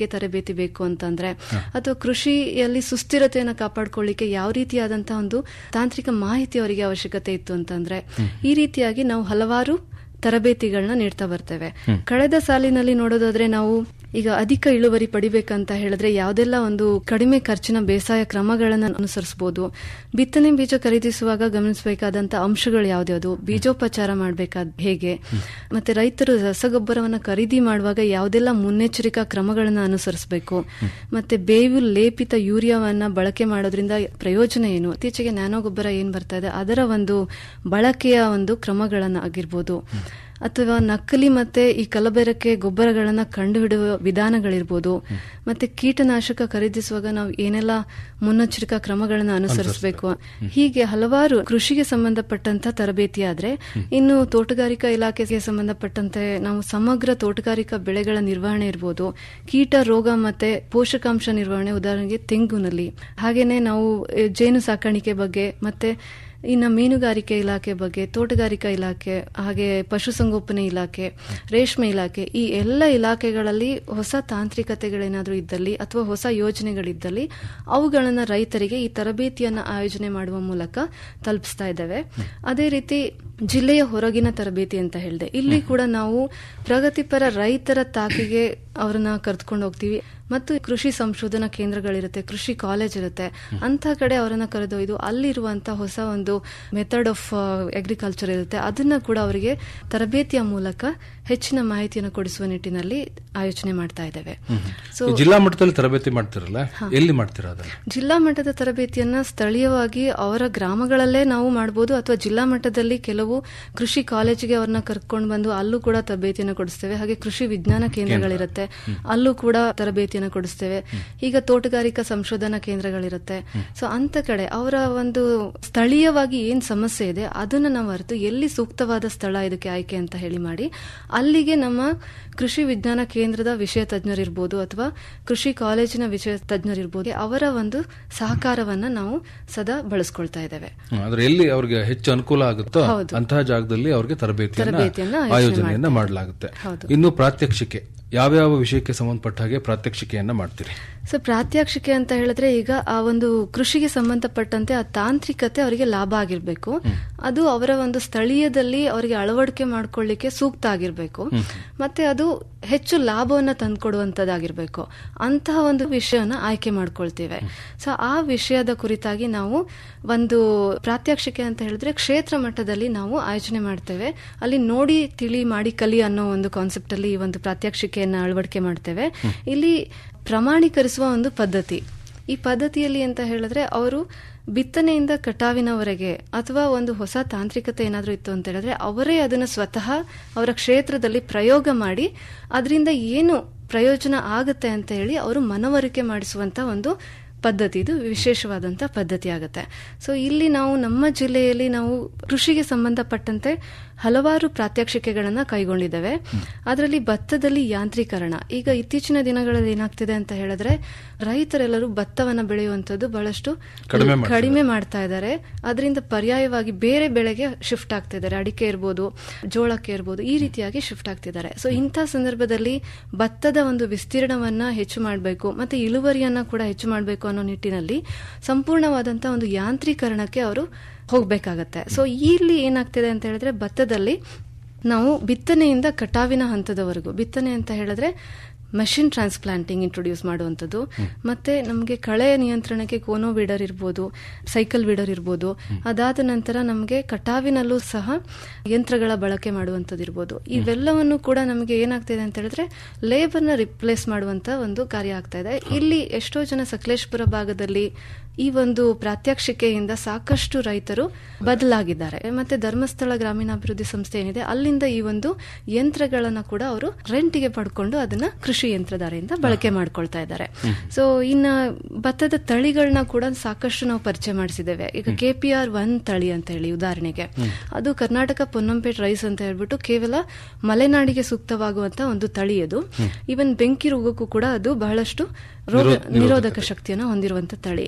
ತರಬೇತಿ ಬೇಕು ಅಂತಂದ್ರೆ ಅಥವಾ ಕೃಷಿಯಲ್ಲಿ ಸುಸ್ಥಿರತೆಯನ್ನು ಕಾಪಾಡ್ಕೊಳ್ಳಿಕ್ಕೆ ಯಾವ ರೀತಿಯಾದಂತಹ ಒಂದು ತಾಂತ್ರಿಕ ಮಾಹಿತಿ ಅವರಿಗೆ ಅವಶ್ಯಕತೆ ಇತ್ತು ಅಂತಂದ್ರೆ ಈ ರೀತಿಯಾಗಿ ನಾವು ಹಲವಾರು ತರಬೇತಿಗಳನ್ನ ನೀಡ್ತಾ ಬರ್ತೇವೆ ಕಳೆದ ಸಾಲಿನಲ್ಲಿ ನೋಡೋದಾದ್ರೆ ನಾವು ಈಗ ಅಧಿಕ ಇಳುವರಿ ಪಡಿಬೇಕಂತ ಹೇಳಿದ್ರೆ ಯಾವ್ದೆಲ್ಲ ಒಂದು ಕಡಿಮೆ ಖರ್ಚಿನ ಬೇಸಾಯ ಕ್ರಮಗಳನ್ನ ಅನುಸರಿಸಬಹುದು ಬಿತ್ತನೆ ಬೀಜ ಖರೀದಿಸುವಾಗ ಗಮನಿಸಬೇಕಾದಂತ ಅಂಶಗಳು ಯಾವ್ದ್ಯಾವ್ದು ಬೀಜೋಪಚಾರ ಮಾಡಬೇಕಾದ ಹೇಗೆ ಮತ್ತೆ ರೈತರು ರಸಗೊಬ್ಬರವನ್ನ ಖರೀದಿ ಮಾಡುವಾಗ ಯಾವ್ದೆಲ್ಲ ಮುನ್ನೆಚ್ಚರಿಕಾ ಕ್ರಮಗಳನ್ನ ಅನುಸರಿಸಬೇಕು ಮತ್ತೆ ಬೇವು ಲೇಪಿತ ಯೂರಿಯಾವನ್ನ ಬಳಕೆ ಮಾಡೋದ್ರಿಂದ ಪ್ರಯೋಜನ ಏನು ಇತ್ತೀಚೆಗೆ ನ್ಯಾನೋ ಗೊಬ್ಬರ ಏನ್ ಬರ್ತಾ ಇದೆ ಅದರ ಒಂದು ಬಳಕೆಯ ಒಂದು ಕ್ರಮಗಳನ್ನ ಆಗಿರ್ಬೋದು ಅಥವಾ ನಕಲಿ ಮತ್ತೆ ಈ ಕಲಬೆರಕೆ ಗೊಬ್ಬರಗಳನ್ನ ಕಂಡುಹಿಡುವ ವಿಧಾನಗಳಿರ್ಬೋದು ಮತ್ತೆ ಕೀಟನಾಶಕ ಖರೀದಿಸುವಾಗ ನಾವು ಏನೆಲ್ಲ ಮುನ್ನೆಚ್ಚರಿಕಾ ಕ್ರಮಗಳನ್ನ ಅನುಸರಿಸಬೇಕು ಹೀಗೆ ಹಲವಾರು ಕೃಷಿಗೆ ಸಂಬಂಧಪಟ್ಟಂತ ತರಬೇತಿ ಆದ್ರೆ ಇನ್ನು ತೋಟಗಾರಿಕಾ ಇಲಾಖೆಗೆ ಸಂಬಂಧಪಟ್ಟಂತೆ ನಾವು ಸಮಗ್ರ ತೋಟಗಾರಿಕಾ ಬೆಳೆಗಳ ನಿರ್ವಹಣೆ ಇರ್ಬೋದು ಕೀಟ ರೋಗ ಮತ್ತೆ ಪೋಷಕಾಂಶ ನಿರ್ವಹಣೆ ಉದಾಹರಣೆಗೆ ತೆಂಗುನಲ್ಲಿ ಹಾಗೇನೆ ನಾವು ಎ, ಜೇನು ಸಾಕಾಣಿಕೆ ಬಗ್ಗೆ ಮತ್ತೆ ಇನ್ನು ಮೀನುಗಾರಿಕೆ ಇಲಾಖೆ ಬಗ್ಗೆ ತೋಟಗಾರಿಕಾ ಇಲಾಖೆ ಹಾಗೆ ಪಶುಸಂಗೋಪನೆ ಇಲಾಖೆ ರೇಷ್ಮೆ ಇಲಾಖೆ ಈ ಎಲ್ಲ ಇಲಾಖೆಗಳಲ್ಲಿ ಹೊಸ ತಾಂತ್ರಿಕತೆಗಳೇನಾದರೂ ಇದ್ದಲ್ಲಿ ಅಥವಾ ಹೊಸ ಯೋಜನೆಗಳಿದ್ದಲ್ಲಿ ಅವುಗಳನ್ನ ರೈತರಿಗೆ ಈ ತರಬೇತಿಯನ್ನ ಆಯೋಜನೆ ಮಾಡುವ ಮೂಲಕ ತಲುಪಿಸ್ತಾ ಇದ್ದೇವೆ ಅದೇ ರೀತಿ ಜಿಲ್ಲೆಯ ಹೊರಗಿನ ತರಬೇತಿ ಅಂತ ಹೇಳಿದೆ ಇಲ್ಲಿ ಕೂಡ ನಾವು ಪ್ರಗತಿಪರ ರೈತರ ತಾಕಿಗೆ ಅವರನ್ನ ಕರೆದುಕೊಂಡು ಹೋಗ್ತೀವಿ ಮತ್ತು ಕೃಷಿ ಸಂಶೋಧನಾ ಕೇಂದ್ರಗಳಿರುತ್ತೆ ಕೃಷಿ ಕಾಲೇಜ್ ಇರುತ್ತೆ ಅಂತ ಕಡೆ ಅವರನ್ನ ಕರೆದೊಯ್ದು ಅಲ್ಲಿರುವಂತ ಹೊಸ ಒಂದು ಮೆಥಡ್ ಆಫ್ ಅಗ್ರಿಕಲ್ಚರ್ ಇರುತ್ತೆ ಅದನ್ನ ಕೂಡ ಅವರಿಗೆ ತರಬೇತಿಯ ಮೂಲಕ ಹೆಚ್ಚಿನ ಮಾಹಿತಿಯನ್ನು ಕೊಡಿಸುವ ನಿಟ್ಟಿನಲ್ಲಿ ಆಯೋಜನೆ ಮಾಡ್ತಾ ಇದ್ದೇವೆ ಸೊ ಈ ಜಿಲ್ಲಾ ಮಟ್ಟದಲ್ಲಿ ತರಬೇತಿ ಮಾಡ್ತಿರಲ್ಲ ಎಲ್ಲಿ ಮಾಡ್ತೀರಾ ಅದನ್ನ ಜಿಲ್ಲಾ ಮಟ್ಟದ ತರಬೇತಿಯನ್ನ ಸ್ಥಳೀಯವಾಗಿ ಅವರ ಗ್ರಾಮಗಳಲ್ಲೇ ನಾವು ಮಾಡಬಹುದು ಅಥವಾ ಜಿಲ್ಲಾ ಮಟ್ಟದಲ್ಲಿ ಕೆಲವು ಕೃಷಿ ಕಾಲೇಜಿಗೆ ಅವ್ರನ್ನ ಕರ್ಕೊಂಡು ಬಂದು ಅಲ್ಲೂ ಕೂಡ ತರಬೇತಿಯನ್ನು ಕೊಡಿಸ್ತೇವೆ ಹಾಗೆ ಕೃಷಿ ವಿಜ್ಞಾನ ಕೇಂದ್ರಗಳಿರುತ್ತೆ ಅಲ್ಲೂ ಕೂಡ ತರಬೇತಿಯನ್ನು ಕೊಡಿಸ್ತೇವೆ ಈಗ ತೋಟಗಾರಿಕಾ ಸಂಶೋಧನಾ ಕೇಂದ್ರಗಳಿರುತ್ತೆ ಸೊ ಅಂತ ಕಡೆ ಅವರ ಒಂದು ಸ್ಥಳೀಯವಾಗಿ ಏನ್ ಸಮಸ್ಯೆ ಇದೆ ಅದನ್ನ ನಾವು ಅರಿತು ಎಲ್ಲಿ ಸೂಕ್ತವಾದ ಸ್ಥಳ ಇದಕ್ಕೆ ಆಯ್ಕೆ ಅಂತ ಹೇಳಿ ಮಾಡಿ ಅಲ್ಲಿಗೆ ನಮ್ಮ ಕೃಷಿ ವಿಜ್ಞಾನ ಕೇಂದ್ರದ ವಿಷಯ ತಜ್ಞರಿರ್ಬೋದು ಅಥವಾ ಕೃಷಿ ಕಾಲೇಜಿನ ವಿಷಯ ತಜ್ಞರಿರ್ಬೋದು ಅವರ ಒಂದು ಸಹಕಾರವನ್ನ ನಾವು ಸದಾ ಬಳಸ್ಕೊಳ್ತಾ ಇದ್ದೇವೆ ಹ್ಮ್, ಆದ್ರೆ ಎಲ್ಲಿ ಅವ್ರಿಗೆ ಹೆಚ್ಚು ಅನುಕೂಲ ಆಗುತ್ತೋ ಹೌದು. ಅಂತಹ ಜಾಗದಲ್ಲಿ ಅವ್ರಿಗೆ ತರಬೇತಿಯನ್ನ ತರಬೇತಿಯನ್ನ ಆಯೋಜನೆ ಆಯೋಜನೆಯನ್ನ ಮಾಡ್ತಾರೆ. ಮಾಡಲಾಗುತ್ತೆ ಹೌದು. ಇನ್ನು ಪ್ರಾತ್ಯಕ್ಷಿಕೆ ಯಾವ್ಯಾವ ವಿಷಯಕ್ಕೆ ಸಂಬಂಧಪಟ್ಟ ಹಾಗೆ ಪ್ರಾತ್ಯಕ್ಷಿಕೆಯನ್ನ ಮಾಡ್ತೀರಿ ಸೊ ಪ್ರಾತ್ಯಕ್ಷಿಕೆ ಅಂತ ಹೇಳಿದ್ರೆ ಈಗ ಆ ಒಂದು ಕೃಷಿಗೆ ಸಂಬಂಧಪಟ್ಟಂತೆ ಆ ತಾಂತ್ರಿಕತೆ ಅವರಿಗೆ ಲಾಭ ಆಗಿರ್ಬೇಕು ಅದು ಅವರ ಒಂದು ಸ್ಥಳೀಯದಲ್ಲಿ ಅವರಿಗೆ ಅಳವಡಿಕೆ ಮಾಡ್ಕೊಳ್ಳಿಕ್ಕೆ ಸೂಕ್ತ ಆಗಿರ್ಬೇಕು ಮತ್ತೆ ಅದು ಹೆಚ್ಚು ಲಾಭವನ್ನ ತಂದ್ಕೊಡುವಂತದ್ದಾಗಿರ್ಬೇಕು ಅಂತಹ ಒಂದು ವಿಷಯನ ಆಯ್ಕೆ ಮಾಡ್ಕೊಳ್ತೇವೆ ಸೊ ಆ ವಿಷಯದ ಕುರಿತಾಗಿ ನಾವು ಒಂದು ಪ್ರಾತ್ಯಕ್ಷಿಕೆ ಅಂತ ಹೇಳಿದ್ರೆ ಕ್ಷೇತ್ರ ಮಟ್ಟದಲ್ಲಿ ನಾವು ಆಯೋಜನೆ ಮಾಡ್ತೇವೆ ಅಲ್ಲಿ ನೋಡಿ ತಿಳಿ ಮಾಡಿ ಕಲಿ ಅನ್ನೋ ಒಂದು ಕಾನ್ಸೆಪ್ಟ್ ಅಲ್ಲಿ ಈ ಒಂದು ಪ್ರಾತ್ಯಕ್ಷಿಕೆಯನ್ನ ಅಳವಡಿಕೆ ಮಾಡ್ತೇವೆ ಇಲ್ಲಿ ಪ್ರಮಾಣೀಕರಿಸುವ ಒಂದು ಪದ್ಧತಿ ಈ ಪದ್ಧತಿಯಲ್ಲಿ ಅಂತ ಹೇಳಿದ್ರೆ ಅವರು ಬಿತ್ತನೆಯಿಂದ ಕಟಾವಿನವರೆಗೆ ಅಥವಾ ಒಂದು ಹೊಸ ತಾಂತ್ರಿಕತೆ ಏನಾದರೂ ಇತ್ತು ಅಂತ ಹೇಳಿದ್ರೆ ಅವರೇ ಅದನ್ನು ಸ್ವತಃ ಅವರ ಕ್ಷೇತ್ರದಲ್ಲಿ ಪ್ರಯೋಗ ಮಾಡಿ ಅದರಿಂದ ಏನು ಪ್ರಯೋಜನ ಆಗುತ್ತೆ ಅಂತ ಹೇಳಿ ಅವರು ಮನವರಿಕೆ ಮಾಡಿಸುವಂತ ಒಂದು ಪದ್ಧತಿ ಇದು ವಿಶೇಷವಾದಂತ ಪದ್ಧತಿ ಆಗುತ್ತೆ ಸೊ ಇಲ್ಲಿ ನಾವು ನಮ್ಮ ಜಿಲ್ಲೆಯಲ್ಲಿ ನಾವು ಕೃಷಿಗೆ ಸಂಬಂಧಪಟ್ಟಂತೆ ಹಲವಾರು ಪ್ರಾತ್ಯಕ್ಷಿಕೆಗಳನ್ನ ಕೈಗೊಂಡಿದ್ದೇವೆ ಅದರಲ್ಲಿ ಭತ್ತದಲ್ಲಿ ಯಾಂತ್ರೀಕರಣ ಈಗ ಇತ್ತೀಚಿನ ದಿನಗಳಲ್ಲಿ ಏನಾಗ್ತಿದೆ ಅಂತ ಹೇಳಿದ್ರೆ ರೈತರೆಲ್ಲರೂ ಭತ್ತವನ್ನ ಬೆಳೆಯುವಂತದ್ದು ಬಹಳಷ್ಟು ಕಡಿಮೆ ಮಾಡ್ತಾ ಕಡಿಮೆ ಮಾಡ್ತಾ ಇದ್ದಾರೆ ಅದರಿಂದ ಪರ್ಯಾಯವಾಗಿ ಬೇರೆ ಬೆಳೆಗೆ ಶಿಫ್ಟ್ ಆಗ್ತಾ ಇದ್ದಾರೆ ಅಡಿಕೆ ಇರ್ಬೋದು ಜೋಳಕ್ಕೆ ಇರ್ಬೋದು ಈ ರೀತಿಯಾಗಿ ಶಿಫ್ಟ್ ಆಗ್ತಿದ್ದಾರೆ ಸೊ ಇಂಥ ಸಂದರ್ಭದಲ್ಲಿ ಭತ್ತದ ಒಂದು ವಿಸ್ತೀರ್ಣವನ್ನ ಹೆಚ್ಚು ಮಾಡಬೇಕು ಮತ್ತೆ ಇಳುವರಿಯನ್ನ ಕೂಡ ಹೆಚ್ಚು ಮಾಡಬೇಕು ಅನ್ನೋ ನಿಟ್ಟಿನಲ್ಲಿ ಸಂಪೂರ್ಣವಾದಂತಹ ಒಂದು ಯಾಂತ್ರೀಕರಣಕ್ಕೆ ಅವರು ಹೋಗ್ಬೇಕಾಗತ್ತೆ ಸೊ ಇಲ್ಲಿ ಏನಾಗ್ತಿದೆ ಅಂತ ಹೇಳಿದ್ರೆ ಭತ್ತದಲ್ಲಿ ನಾವು ಬಿತ್ತನೆಯಿಂದ ಕಟಾವಿನ ಹಂತದವರೆಗೂ ಬಿತ್ತನೆ ಅಂತ ಹೇಳಿದ್ರೆ ಮಷಿನ್ ಟ್ರಾನ್ಸ್ಪ್ಲಾಂಟಿಂಗ್ ಇಂಟ್ರೊಡ್ಯೂಸ್ ಮಾಡುವಂಥದ್ದು ಮತ್ತೆ ನಮಗೆ ಕಳೆ ನಿಯಂತ್ರಣಕ್ಕೆ ಕೋನೋ ವೀಡರ್ ಇರ್ಬೋದು ಸೈಕಲ್ ವೀಡರ್ ಇರ್ಬೋದು ಅದಾದ ನಂತರ ನಮಗೆ ಕಟಾವಿನಲ್ಲೂ ಸಹ ಯಂತ್ರಗಳ ಬಳಕೆ ಮಾಡುವಂಥದ್ದು ಇರ್ಬೋದು ಇವೆಲ್ಲವನ್ನು ಕೂಡ ನಮಗೆ ಏನಾಗ್ತಿದೆ ಅಂತ ಹೇಳಿದ್ರೆ ಲೇಬರ್ನ ರಿಪ್ಲೇಸ್ ಮಾಡುವಂತ ಒಂದು ಕಾರ್ಯ ಆಗ್ತಾ ಇದೆ ಇಲ್ಲಿ ಎಷ್ಟೋ ಜನ ಸಕಲೇಶ್ಪುರ ಭಾಗದಲ್ಲಿ ಈ ಒಂದು ಪ್ರಾತ್ಯಕ್ಷಿಕೆಯಿಂದ ಸಾಕಷ್ಟು ರೈತರು ಬದಲಾಗಿದ್ದಾರೆ ಮತ್ತೆ ಧರ್ಮಸ್ಥಳ ಗ್ರಾಮೀಣಾಭಿವೃದ್ಧಿ ಸಂಸ್ಥೆ ಏನಿದೆ ಅಲ್ಲಿಂದ ಈ ಒಂದು ಯಂತ್ರಗಳನ್ನ ಕೂಡ ಅವರು ರೆಂಟಿಗೆ ಪಡ್ಕೊಂಡು ಅದನ್ನ ಕೃಷಿ ಯಂತ್ರಧಾರೆಯಿಂದ ಬಳಕೆ ಮಾಡ್ಕೊಳ್ತಾ ಇದ್ದಾರೆ ಸೊ ಇನ್ನ ಭತ್ತದ ತಳಿಗಳನ್ನ ಕೂಡ ಸಾಕಷ್ಟು ನಾವು ಪರಿಚಯ ಮಾಡಿಸಿದ್ದೇವೆ ಈಗ ಕೆ ಪಿ ಆರ್ ಒನ್ ತಳಿ ಅಂತ ಹೇಳಿ ಉದಾಹರಣೆಗೆ ಅದು ಕರ್ನಾಟಕ ಪೊನ್ನಂಪೇಟ್ ರೈಸ್ ಅಂತ ಹೇಳ್ಬಿಟ್ಟು ಕೇವಲ ಮಲೆನಾಡಿಗೆ ಸೂಕ್ತವಾಗುವಂತ ಒಂದು ತಳಿ ಅದು ಈವನ್ ಬೆಂಕಿ ರೋಗಕ್ಕೂ ಕೂಡ ಅದು ಬಹಳಷ್ಟು ರೋಗ ನಿರೋಧಕ ಶಕ್ತಿಯನ್ನು ಹೊಂದಿರುವಂತ ತಳಿ ಇಂಥ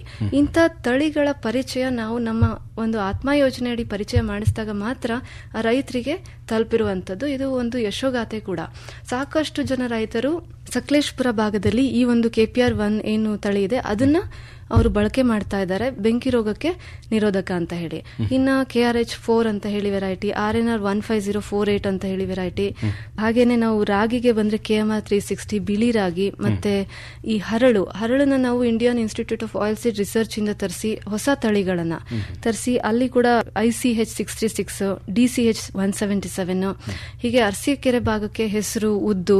ಇಂಥ ತಳಿಗಳ ಪರಿಚಯ ನಾವು ನಮ್ಮ ಒಂದು ಆತ್ಮ ಯೋಜನೆಯಡಿ ಪರಿಚಯ ಮಾಡಿಸಿದಾಗ ಮಾತ್ರ ಆ ರೈತರಿಗೆ ತಲುಪಿರುವಂಥದ್ದು ಇದು ಒಂದು ಯಶೋಗಾಥೆ ಕೂಡ ಸಾಕಷ್ಟು ಜನ ರೈತರು ಸಕಲೇಶ್ಪುರ ಭಾಗದಲ್ಲಿ ಈ ಒಂದು ಕೆಪಿಆರ್ ಒನ್ ಏನು ತಳಿ ಇದೆ ಅದನ್ನ ಅವರು ಬಳಕೆ ಮಾಡ್ತಾ ಇದ್ದಾರೆ ಬೆಂಕಿ ರೋಗಕ್ಕೆ ನಿರೋಧಕ ಅಂತ ಹೇಳಿ ಇನ್ನ ಕೆ ಆರ್ ಎಚ್ ಫೋರ್ ಅಂತ ಹೇಳಿ variety R N R one five zero four eight ಅಂತ ಹೇಳಿ ವೆರೈಟಿ ಹಾಗೇನೆ ನಾವು ರಾಗಿಗೆ ಬಂದ್ರೆ K M R three sixty ಬಿಳಿ ರಾಗಿ ಮತ್ತೆ ಈ ಹರಳು ಹರಳನ್ನ ನಾವು Indian Institute of Oil Seed Research ಇಂದ ತರಿಸಿ ಹೊಸ ತಳಿಗಳನ್ನ ತರಿಸಿ ಅಲ್ಲಿ ಕೂಡ I C H six three six D C H one seventy seven ಹೀಗೆ ಅರಸೀಕೆರೆ ಭಾಗಕ್ಕೆ ಹೆಸರು ಉದ್ದು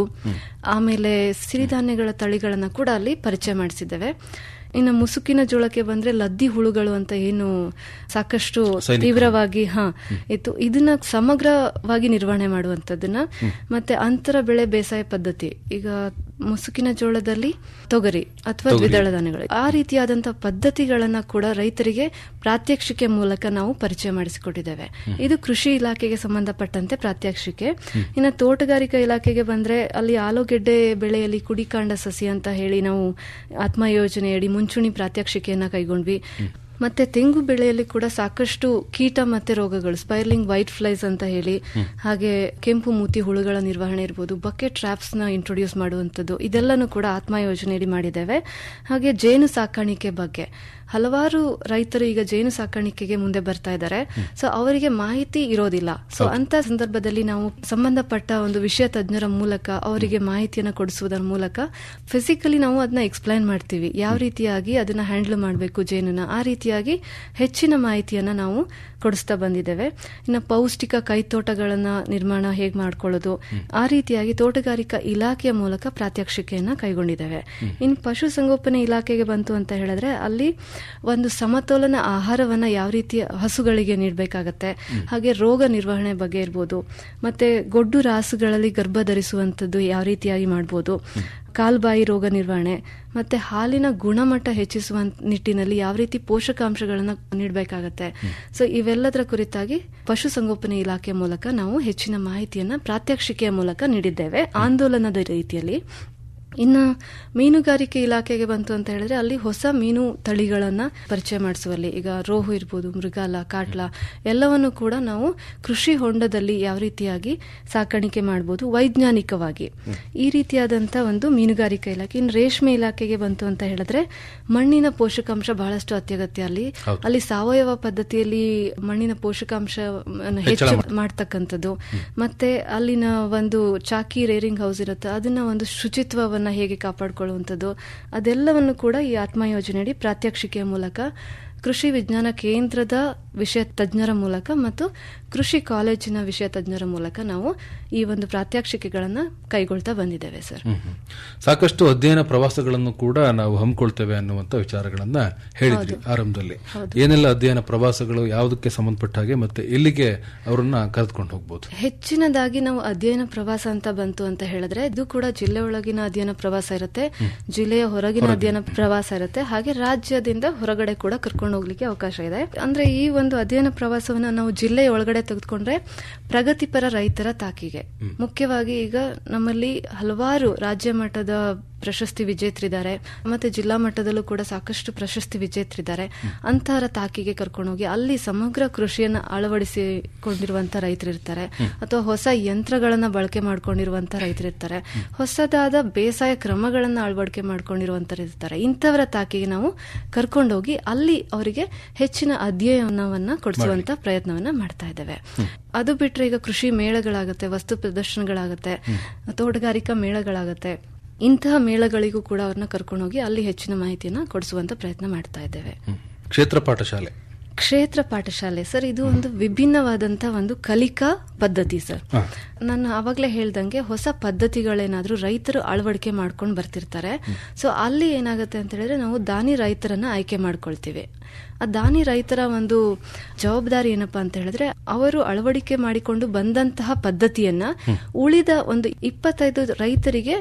ಆಮೇಲೆ ಸಿರಿಧಾನ್ಯಗಳ ತಳಿಗಳನ್ನ ಕೂಡ ಅಲ್ಲಿ ಪರಿಚಯ ಮಾಡಿಸಿದ್ದೇವೆ ಇನ್ನು ಮುಸುಕಿನ ಜೋಳಕ್ಕೆ ಬಂದ್ರೆ ಲದ್ದಿ ಹುಳುಗಳು ಅಂತ ಏನು ಸಾಕಷ್ಟು ಸೈನಿಕ. ತೀವ್ರವಾಗಿ ಹಾ ಇತ್ತು ಇದನ್ನ ಸಮಗ್ರವಾಗಿ ನಿರ್ವಹಣೆ ಮಾಡುವಂತದ್ದನ್ನ ಮತ್ತೆ ಅಂತರ ಬೆಳೆ ಬೇಸಾಯ ಪದ್ಧತಿ ಈಗ ಮುಸುಕಿನ ಜೋಳದಲ್ಲಿ ತೊಗರಿ ಅಥವಾ ತೊಗರಿ. ದ್ವಿದಳ ಧಾನ್ಯಗಳು ಆ ರೀತಿಯಾದಂತಹ ಪದ್ಧತಿಗಳನ್ನ ಕೂಡ ರೈತರಿಗೆ ಪ್ರಾತ್ಯಕ್ಷಿಕೆ ಮೂಲಕ ನಾವು ಪರಿಚಯ ಮಾಡಿಸಿಕೊಟ್ಟಿದ್ದೇವೆ ಇದು ಕೃಷಿ ಇಲಾಖೆಗೆ ಸಂಬಂಧಪಟ್ಟಂತೆ ಪ್ರಾತ್ಯಕ್ಷಿಕೆ ಇನ್ನು ತೋಟಗಾರಿಕಾ ಇಲಾಖೆಗೆ ಬಂದ್ರೆ ಅಲ್ಲಿ ಆಲೂಗೆಡ್ಡೆ ಬೆಳೆಯಲ್ಲಿ ಕುಡಿಕಾಂಡ ಸಸಿ ಅಂತ ಹೇಳಿ ನಾವು ಆತ್ಮ ಯೋಜನೆಯಡಿ ಮುಂಚೂಣಿ ಪ್ರಾತ್ಯಕ್ಷಿಕೆಯನ್ನ ಕೈಗೊಂಡ್ವಿ ಮತ್ತೆ ತೆಂಗು ಬೆಳೆಯಲ್ಲಿ ಕೂಡ ಸಾಕಷ್ಟು ಕೀಟ ಮತ್ತೆ ರೋಗಗಳು ಸ್ಪೈರ್ಲಿಂಗ್ ವೈಟ್ ಫ್ಲೈಸ್ ಅಂತ ಹೇಳಿ ಹಾಗೆ ಕೆಂಪು ಮೂತಿ ಹುಳುಗಳ ನಿರ್ವಹಣೆ ಇರ್ಬೋದು ಬಕೆಟ್ ಟ್ರಾಪ್ಸ್ ನ ಇಂಟ್ರೊಡ್ಯೂಸ್ ಮಾಡುವಂತದ್ದು ಇದೆಲ್ಲನೂ ಕೂಡ ಆತ್ಮ ಯೋಜನೆಯಡಿ ಮಾಡಿದ್ದೇವೆ ಹಾಗೆ ಜೇನು ಸಾಕಾಣಿಕೆ ಬಗ್ಗೆ ಹಲವಾರು ರೈತರು ಈಗ ಜೇನು ಸಾಕಾಣಿಕೆಗೆ ಮುಂದೆ ಬರ್ತಾ ಇದ್ದಾರೆ ಸೊ ಅವರಿಗೆ ಮಾಹಿತಿ ಇರೋದಿಲ್ಲ ಸೊ ಅಂತ ಸಂದರ್ಭದಲ್ಲಿ ನಾವು ಸಂಬಂಧಪಟ್ಟ ಒಂದು ವಿಷಯ ತಜ್ಞರ ಮೂಲಕ ಅವರಿಗೆ ಮಾಹಿತಿಯನ್ನು ಕೊಡಿಸುವುದರ ಮೂಲಕ ಫಿಸಿಕಲಿ ನಾವು ಅದನ್ನ ಎಕ್ಸ್ಪ್ಲೈನ್ ಮಾಡ್ತೀವಿ ಯಾವ ರೀತಿಯಾಗಿ ಅದನ್ನ ಹ್ಯಾಂಡಲ್ ಮಾಡಬೇಕು ಜೇನನ್ನ ಆ ರೀತಿಯಾಗಿ ಹೆಚ್ಚಿನ ಮಾಹಿತಿಯನ್ನ ನಾವು ಕೊಡಿಸ್ತಾ ಬಂದಿದ್ದೇವೆ ಇನ್ನು ಪೌಷ್ಟಿಕ ಕೈತೋಟಗಳನ್ನ ನಿರ್ಮಾಣ ಹೇಗೆ ಮಾಡ್ಕೊಳ್ಳೋದು ಆ ರೀತಿಯಾಗಿ ತೋಟಗಾರಿಕಾ ಇಲಾಖೆಯ ಮೂಲಕ ಪ್ರಾತ್ಯಕ್ಷಿಕೆಯನ್ನ ಕೈಗೊಂಡಿದ್ದೇವೆ ಇನ್ನು ಪಶುಸಂಗೋಪನೆ ಇಲಾಖೆಗೆ ಬಂತು ಅಂತ ಹೇಳಿದ್ರೆ ಅಲ್ಲಿ ಒಂದು ಸಮತೋಲನ ಆಹಾರವನ್ನ ಯಾವ ರೀತಿ ಹಸುಗಳಿಗೆ ನೀಡಬೇಕಾಗತ್ತೆ ಹಾಗೆ ರೋಗ ನಿರ್ವಹಣೆ ಬಗ್ಗೆ ಇರ್ಬೋದು ಮತ್ತೆ ಗೊಡ್ಡು ರಾಸುಗಳಲ್ಲಿ ಗರ್ಭ ಧರಿಸುವಂತದ್ದು ಯಾವ ರೀತಿಯಾಗಿ ಮಾಡ್ಬೋದು ಕಾಲ್ಬಾಯಿ ರೋಗ ನಿರ್ವಹಣೆ ಮತ್ತೆ ಹಾಲಿನ ಗುಣಮಟ್ಟ ಹೆಚ್ಚಿಸುವ ನಿಟ್ಟಿನಲ್ಲಿ ಯಾವ ರೀತಿ ಪೋಷಕಾಂಶಗಳನ್ನ ನೀಡಬೇಕಾಗತ್ತೆ ಸೊ ಇವೆಲ್ಲದರ ಕುರಿತಾಗಿ ಪಶುಸಂಗೋಪನೆ ಇಲಾಖೆ ಮೂಲಕ ನಾವು ಹೆಚ್ಚಿನ ಮಾಹಿತಿಯನ್ನ ಪ್ರಾತ್ಯಕ್ಷಿಕೆಯ ಮೂಲಕ ನೀಡಿದ್ದೇವೆ ಆಂದೋಲನದ ರೀತಿಯಲ್ಲಿ ಇನ್ನು ಮೀನುಗಾರಿಕೆ ಇಲಾಖೆಗೆ ಬಂತು ಅಂತ ಹೇಳಿದ್ರೆ ಅಲ್ಲಿ ಹೊಸ ಮೀನು ತಳಿಗಳನ್ನ ಪರಿಚಯ ಮಾಡಿಸುವಲ್ಲಿ ಈಗ ರೋಹು ಇರ್ಬೋದು ಮೃಗಾಲ ಕಾಟ್ಲ ಎಲ್ಲವನ್ನು ಕೂಡ ನಾವು ಕೃಷಿ ಹೊಂಡದಲ್ಲಿ ಯಾವ ರೀತಿಯಾಗಿ ಸಾಕಾಣಿಕೆ ಮಾಡಬಹುದು ವೈಜ್ಞಾನಿಕವಾಗಿ ಈ ರೀತಿಯಾದಂತ ಒಂದು ಮೀನುಗಾರಿಕೆ ಇಲಾಖೆ ಇನ್ನು ರೇಷ್ಮೆ ಇಲಾಖೆಗೆ ಬಂತು ಅಂತ ಹೇಳಿದ್ರೆ ಮಣ್ಣಿನ ಪೋಷಕಾಂಶ ಬಹಳಷ್ಟು ಅತ್ಯಗತ್ಯ ಅಲ್ಲಿ ಅಲ್ಲಿ ಸಾವಯವ ಪದ್ಧತಿಯಲ್ಲಿ ಮಣ್ಣಿನ ಪೋಷಕಾಂಶ ಹೆಚ್ಚು ಮಾಡ್ತಕ್ಕಂಥದ್ದು ಮತ್ತೆ ಅಲ್ಲಿನ ಒಂದು ಚಾಕಿ ರೇರಿಂಗ್ ಹೌಸ್ ಇರುತ್ತೆ ಅದನ್ನ ಒಂದು ಶುಚಿತ್ವವನ್ನ ಹೇಗೆ ಕಾಪಾಡಿಕೊಳ್ಳುವಂಥದ್ದು ಅದೆಲ್ಲವನ್ನು ಕೂಡ ಈ ಆತ್ಮ ಯೋಜನೆಯಡಿ ಪ್ರಾತ್ಯಕ್ಷಿಕೆಯ ಮೂಲಕ ಕೃಷಿ ವಿಜ್ಞಾನ ಕೇಂದ್ರದ ವಿಷಯ ತಜ್ಞರ ಮೂಲಕ ಮತ್ತು ಕೃಷಿ ಕಾಲೇಜಿನ ವಿಷಯ ತಜ್ಞರ ಮೂಲಕ ನಾವು ಈ ಒಂದು ಪ್ರಾತ್ಯಕ್ಷಿಕೆಗಳನ್ನ ಕೈಗೊಳ್ತಾ ಬಂದಿದ್ದೇವೆ ಸರ್ ಹ್ಮ್, ಹ್ಮ್. ಸಾಕಷ್ಟು ಅಧ್ಯಯನ ಪ್ರವಾಸಗಳನ್ನು ಕೂಡ ನಾವು ಹಮ್ಮಿಕೊಳ್ತೇವೆ ಅನ್ನುವಂತ ವಿಚಾರಗಳನ್ನ ಹೇಳಿದ್ರಿ ಆರಂಭದಲ್ಲಿ ಏನೆಲ್ಲ ಅಧ್ಯಯನ ಪ್ರವಾಸಗಳು ಯಾವುದಕ್ಕೆ ಸಂಬಂಧಪಟ್ಟ ಹಾಗೆ ಮತ್ತೆ ಎಲ್ಲಿಗೆ ಅವರನ್ನ ಕರೆದುಕೊಂಡು ಹೋಗ್ಬೋದು ಹೆಚ್ಚಿನದಾಗಿ ನಾವು ಅಧ್ಯಯನ ಪ್ರವಾಸ ಅಂತ ಬಂತು ಅಂತ ಹೇಳಿದ್ರೆ ಇದು ಕೂಡ ಜಿಲ್ಲೆ ಒಳಗಿನ ಅಧ್ಯಯನ ಪ್ರವಾಸ ಇರುತ್ತೆ ಜಿಲ್ಲೆಯ ಹೊರಗಿನ ಅಧ್ಯಯನ ಪ್ರವಾಸ ಇರುತ್ತೆ ಹಾಗೆ ರಾಜ್ಯದಿಂದ ಹೊರಗಡೆ ಕೂಡ ಕರ್ಕೊಂಡು ಹೋಗ್ಲಿಕ್ಕೆ ಅವಕಾಶ ಇದೆ ಅಂದ್ರೆ ಈ ಒಂದು ಅಧ್ಯಯನ ಪ್ರವಾಸವನ್ನ ನಾವು ಜಿಲ್ಲೆಯ ಒಳಗಡೆ ತೆಗೆದುಕೊಂಡ್ರೆ ಪ್ರಗತಿಪರ ರೈತರ ತಾಕಿಗೆ ಮುಖ್ಯವಾಗಿ ಈಗ ನಮ್ಮಲ್ಲಿ ಹಲವಾರು ರಾಜ್ಯ ಮಟ್ಟದ ಪ್ರಶಸ್ತಿ ವಿಜೇತರಿದ್ದಾರೆ ಮತ್ತೆ ಜಿಲ್ಲಾ ಮಟ್ಟದಲ್ಲೂ ಕೂಡ ಸಾಕಷ್ಟು ಪ್ರಶಸ್ತಿ ವಿಜೇತರಿದ್ದಾರೆ ಅಂತಹರ ತಾಕಿಗೆ ಕರ್ಕೊಂಡೋಗಿ ಅಲ್ಲಿ ಸಮಗ್ರ ಕೃಷಿಯನ್ನ ಅಳವಡಿಸಿಕೊಂಡಿರುವಂತ ರೈತರಿರ್ತಾರೆ ಅಥವಾ ಹೊಸ ಯಂತ್ರಗಳನ್ನ ಬಳಕೆ ಮಾಡ್ಕೊಂಡಿರುವಂತ ರೈತರಿರ್ತಾರೆ ಹೊಸದಾದ ಬೇಸಾಯ ಕ್ರಮಗಳನ್ನ ಅಳವಡಿಕೆ ಮಾಡ್ಕೊಂಡಿರುವಂತರು ಇರ್ತಾರೆ ಇಂಥವರ ತಾಕಿಗೆ ನಾವು ಕರ್ಕೊಂಡೋಗಿ ಅಲ್ಲಿ ಅವರಿಗೆ ಹೆಚ್ಚಿನ ಅಧ್ಯಯನವನ್ನ ಕೊಡಿಸುವಂತ ಪ್ರಯತ್ನವನ್ನ ಮಾಡ್ತಾ ಇದ್ದೇವೆ ಅದು ಬಿಟ್ರೆ ಈಗ ಕೃಷಿ ಮೇಳಗಳಾಗತ್ತೆ ವಸ್ತು ಪ್ರದರ್ಶನಗಳಾಗತ್ತೆ ತೋಟಗಾರಿಕಾ ಮೇಳಗಳಾಗತ್ತೆ ಇಂತಹ ಮೇಳಗಳಿಗೂ ಕೂಡ ಅವ್ರನ್ನ ಕರ್ಕೊಂಡೋಗಿ ಅಲ್ಲಿ ಹೆಚ್ಚಿನ ಮಾಹಿತಿಯನ್ನ ಕೊಡಿಸುವಂತ ಪ್ರಯತ್ನ ಮಾಡ್ತಾ ಇದ್ದೇವೆ ಹ್ಮ್. ಕ್ಷೇತ್ರ ಪಾಠಶಾಲೆ ಕ್ಷೇತ್ರ ಪಾಠಶಾಲೆ ಸರ್ ಇದು ಒಂದು ವಿಭಿನ್ನವಾದಂತ ಒಂದು ಕಲಿಕಾ ಪದ್ಧತಿ ಸರ್ ನಾನು ಆವಾಗಲೇ ಹೇಳ್ದಂಗೆ ಹೊಸ ಪದ್ಧತಿಗಳೇನಾದ್ರೂ ರೈತರು ಅಳವಡಿಕೆ ಮಾಡ್ಕೊಂಡು ಬರ್ತಿರ್ತಾರೆ ಸೊ ಅಲ್ಲಿ ಏನಾಗುತ್ತೆ ಅಂತ ಹೇಳಿದ್ರೆ ನಾವು ದಾನಿ ರೈತರನ್ನ ಆಯ್ಕೆ ಮಾಡ್ಕೊಳ್ತೀವಿ ಆ ದಾನಿ ರೈತರ ಒಂದು ಜವಾಬ್ದಾರಿ ಏನಪ್ಪಾ ಅಂತ ಹೇಳಿದ್ರೆ ಅವರು ಅಳವಡಿಕೆ ಮಾಡಿಕೊಂಡು ಬಂದಂತಹ ಪದ್ಧತಿಯನ್ನ ಉಳಿದ ಒಂದು ಇಪ್ಪತ್ತೈದು ರೈತರಿಗೆ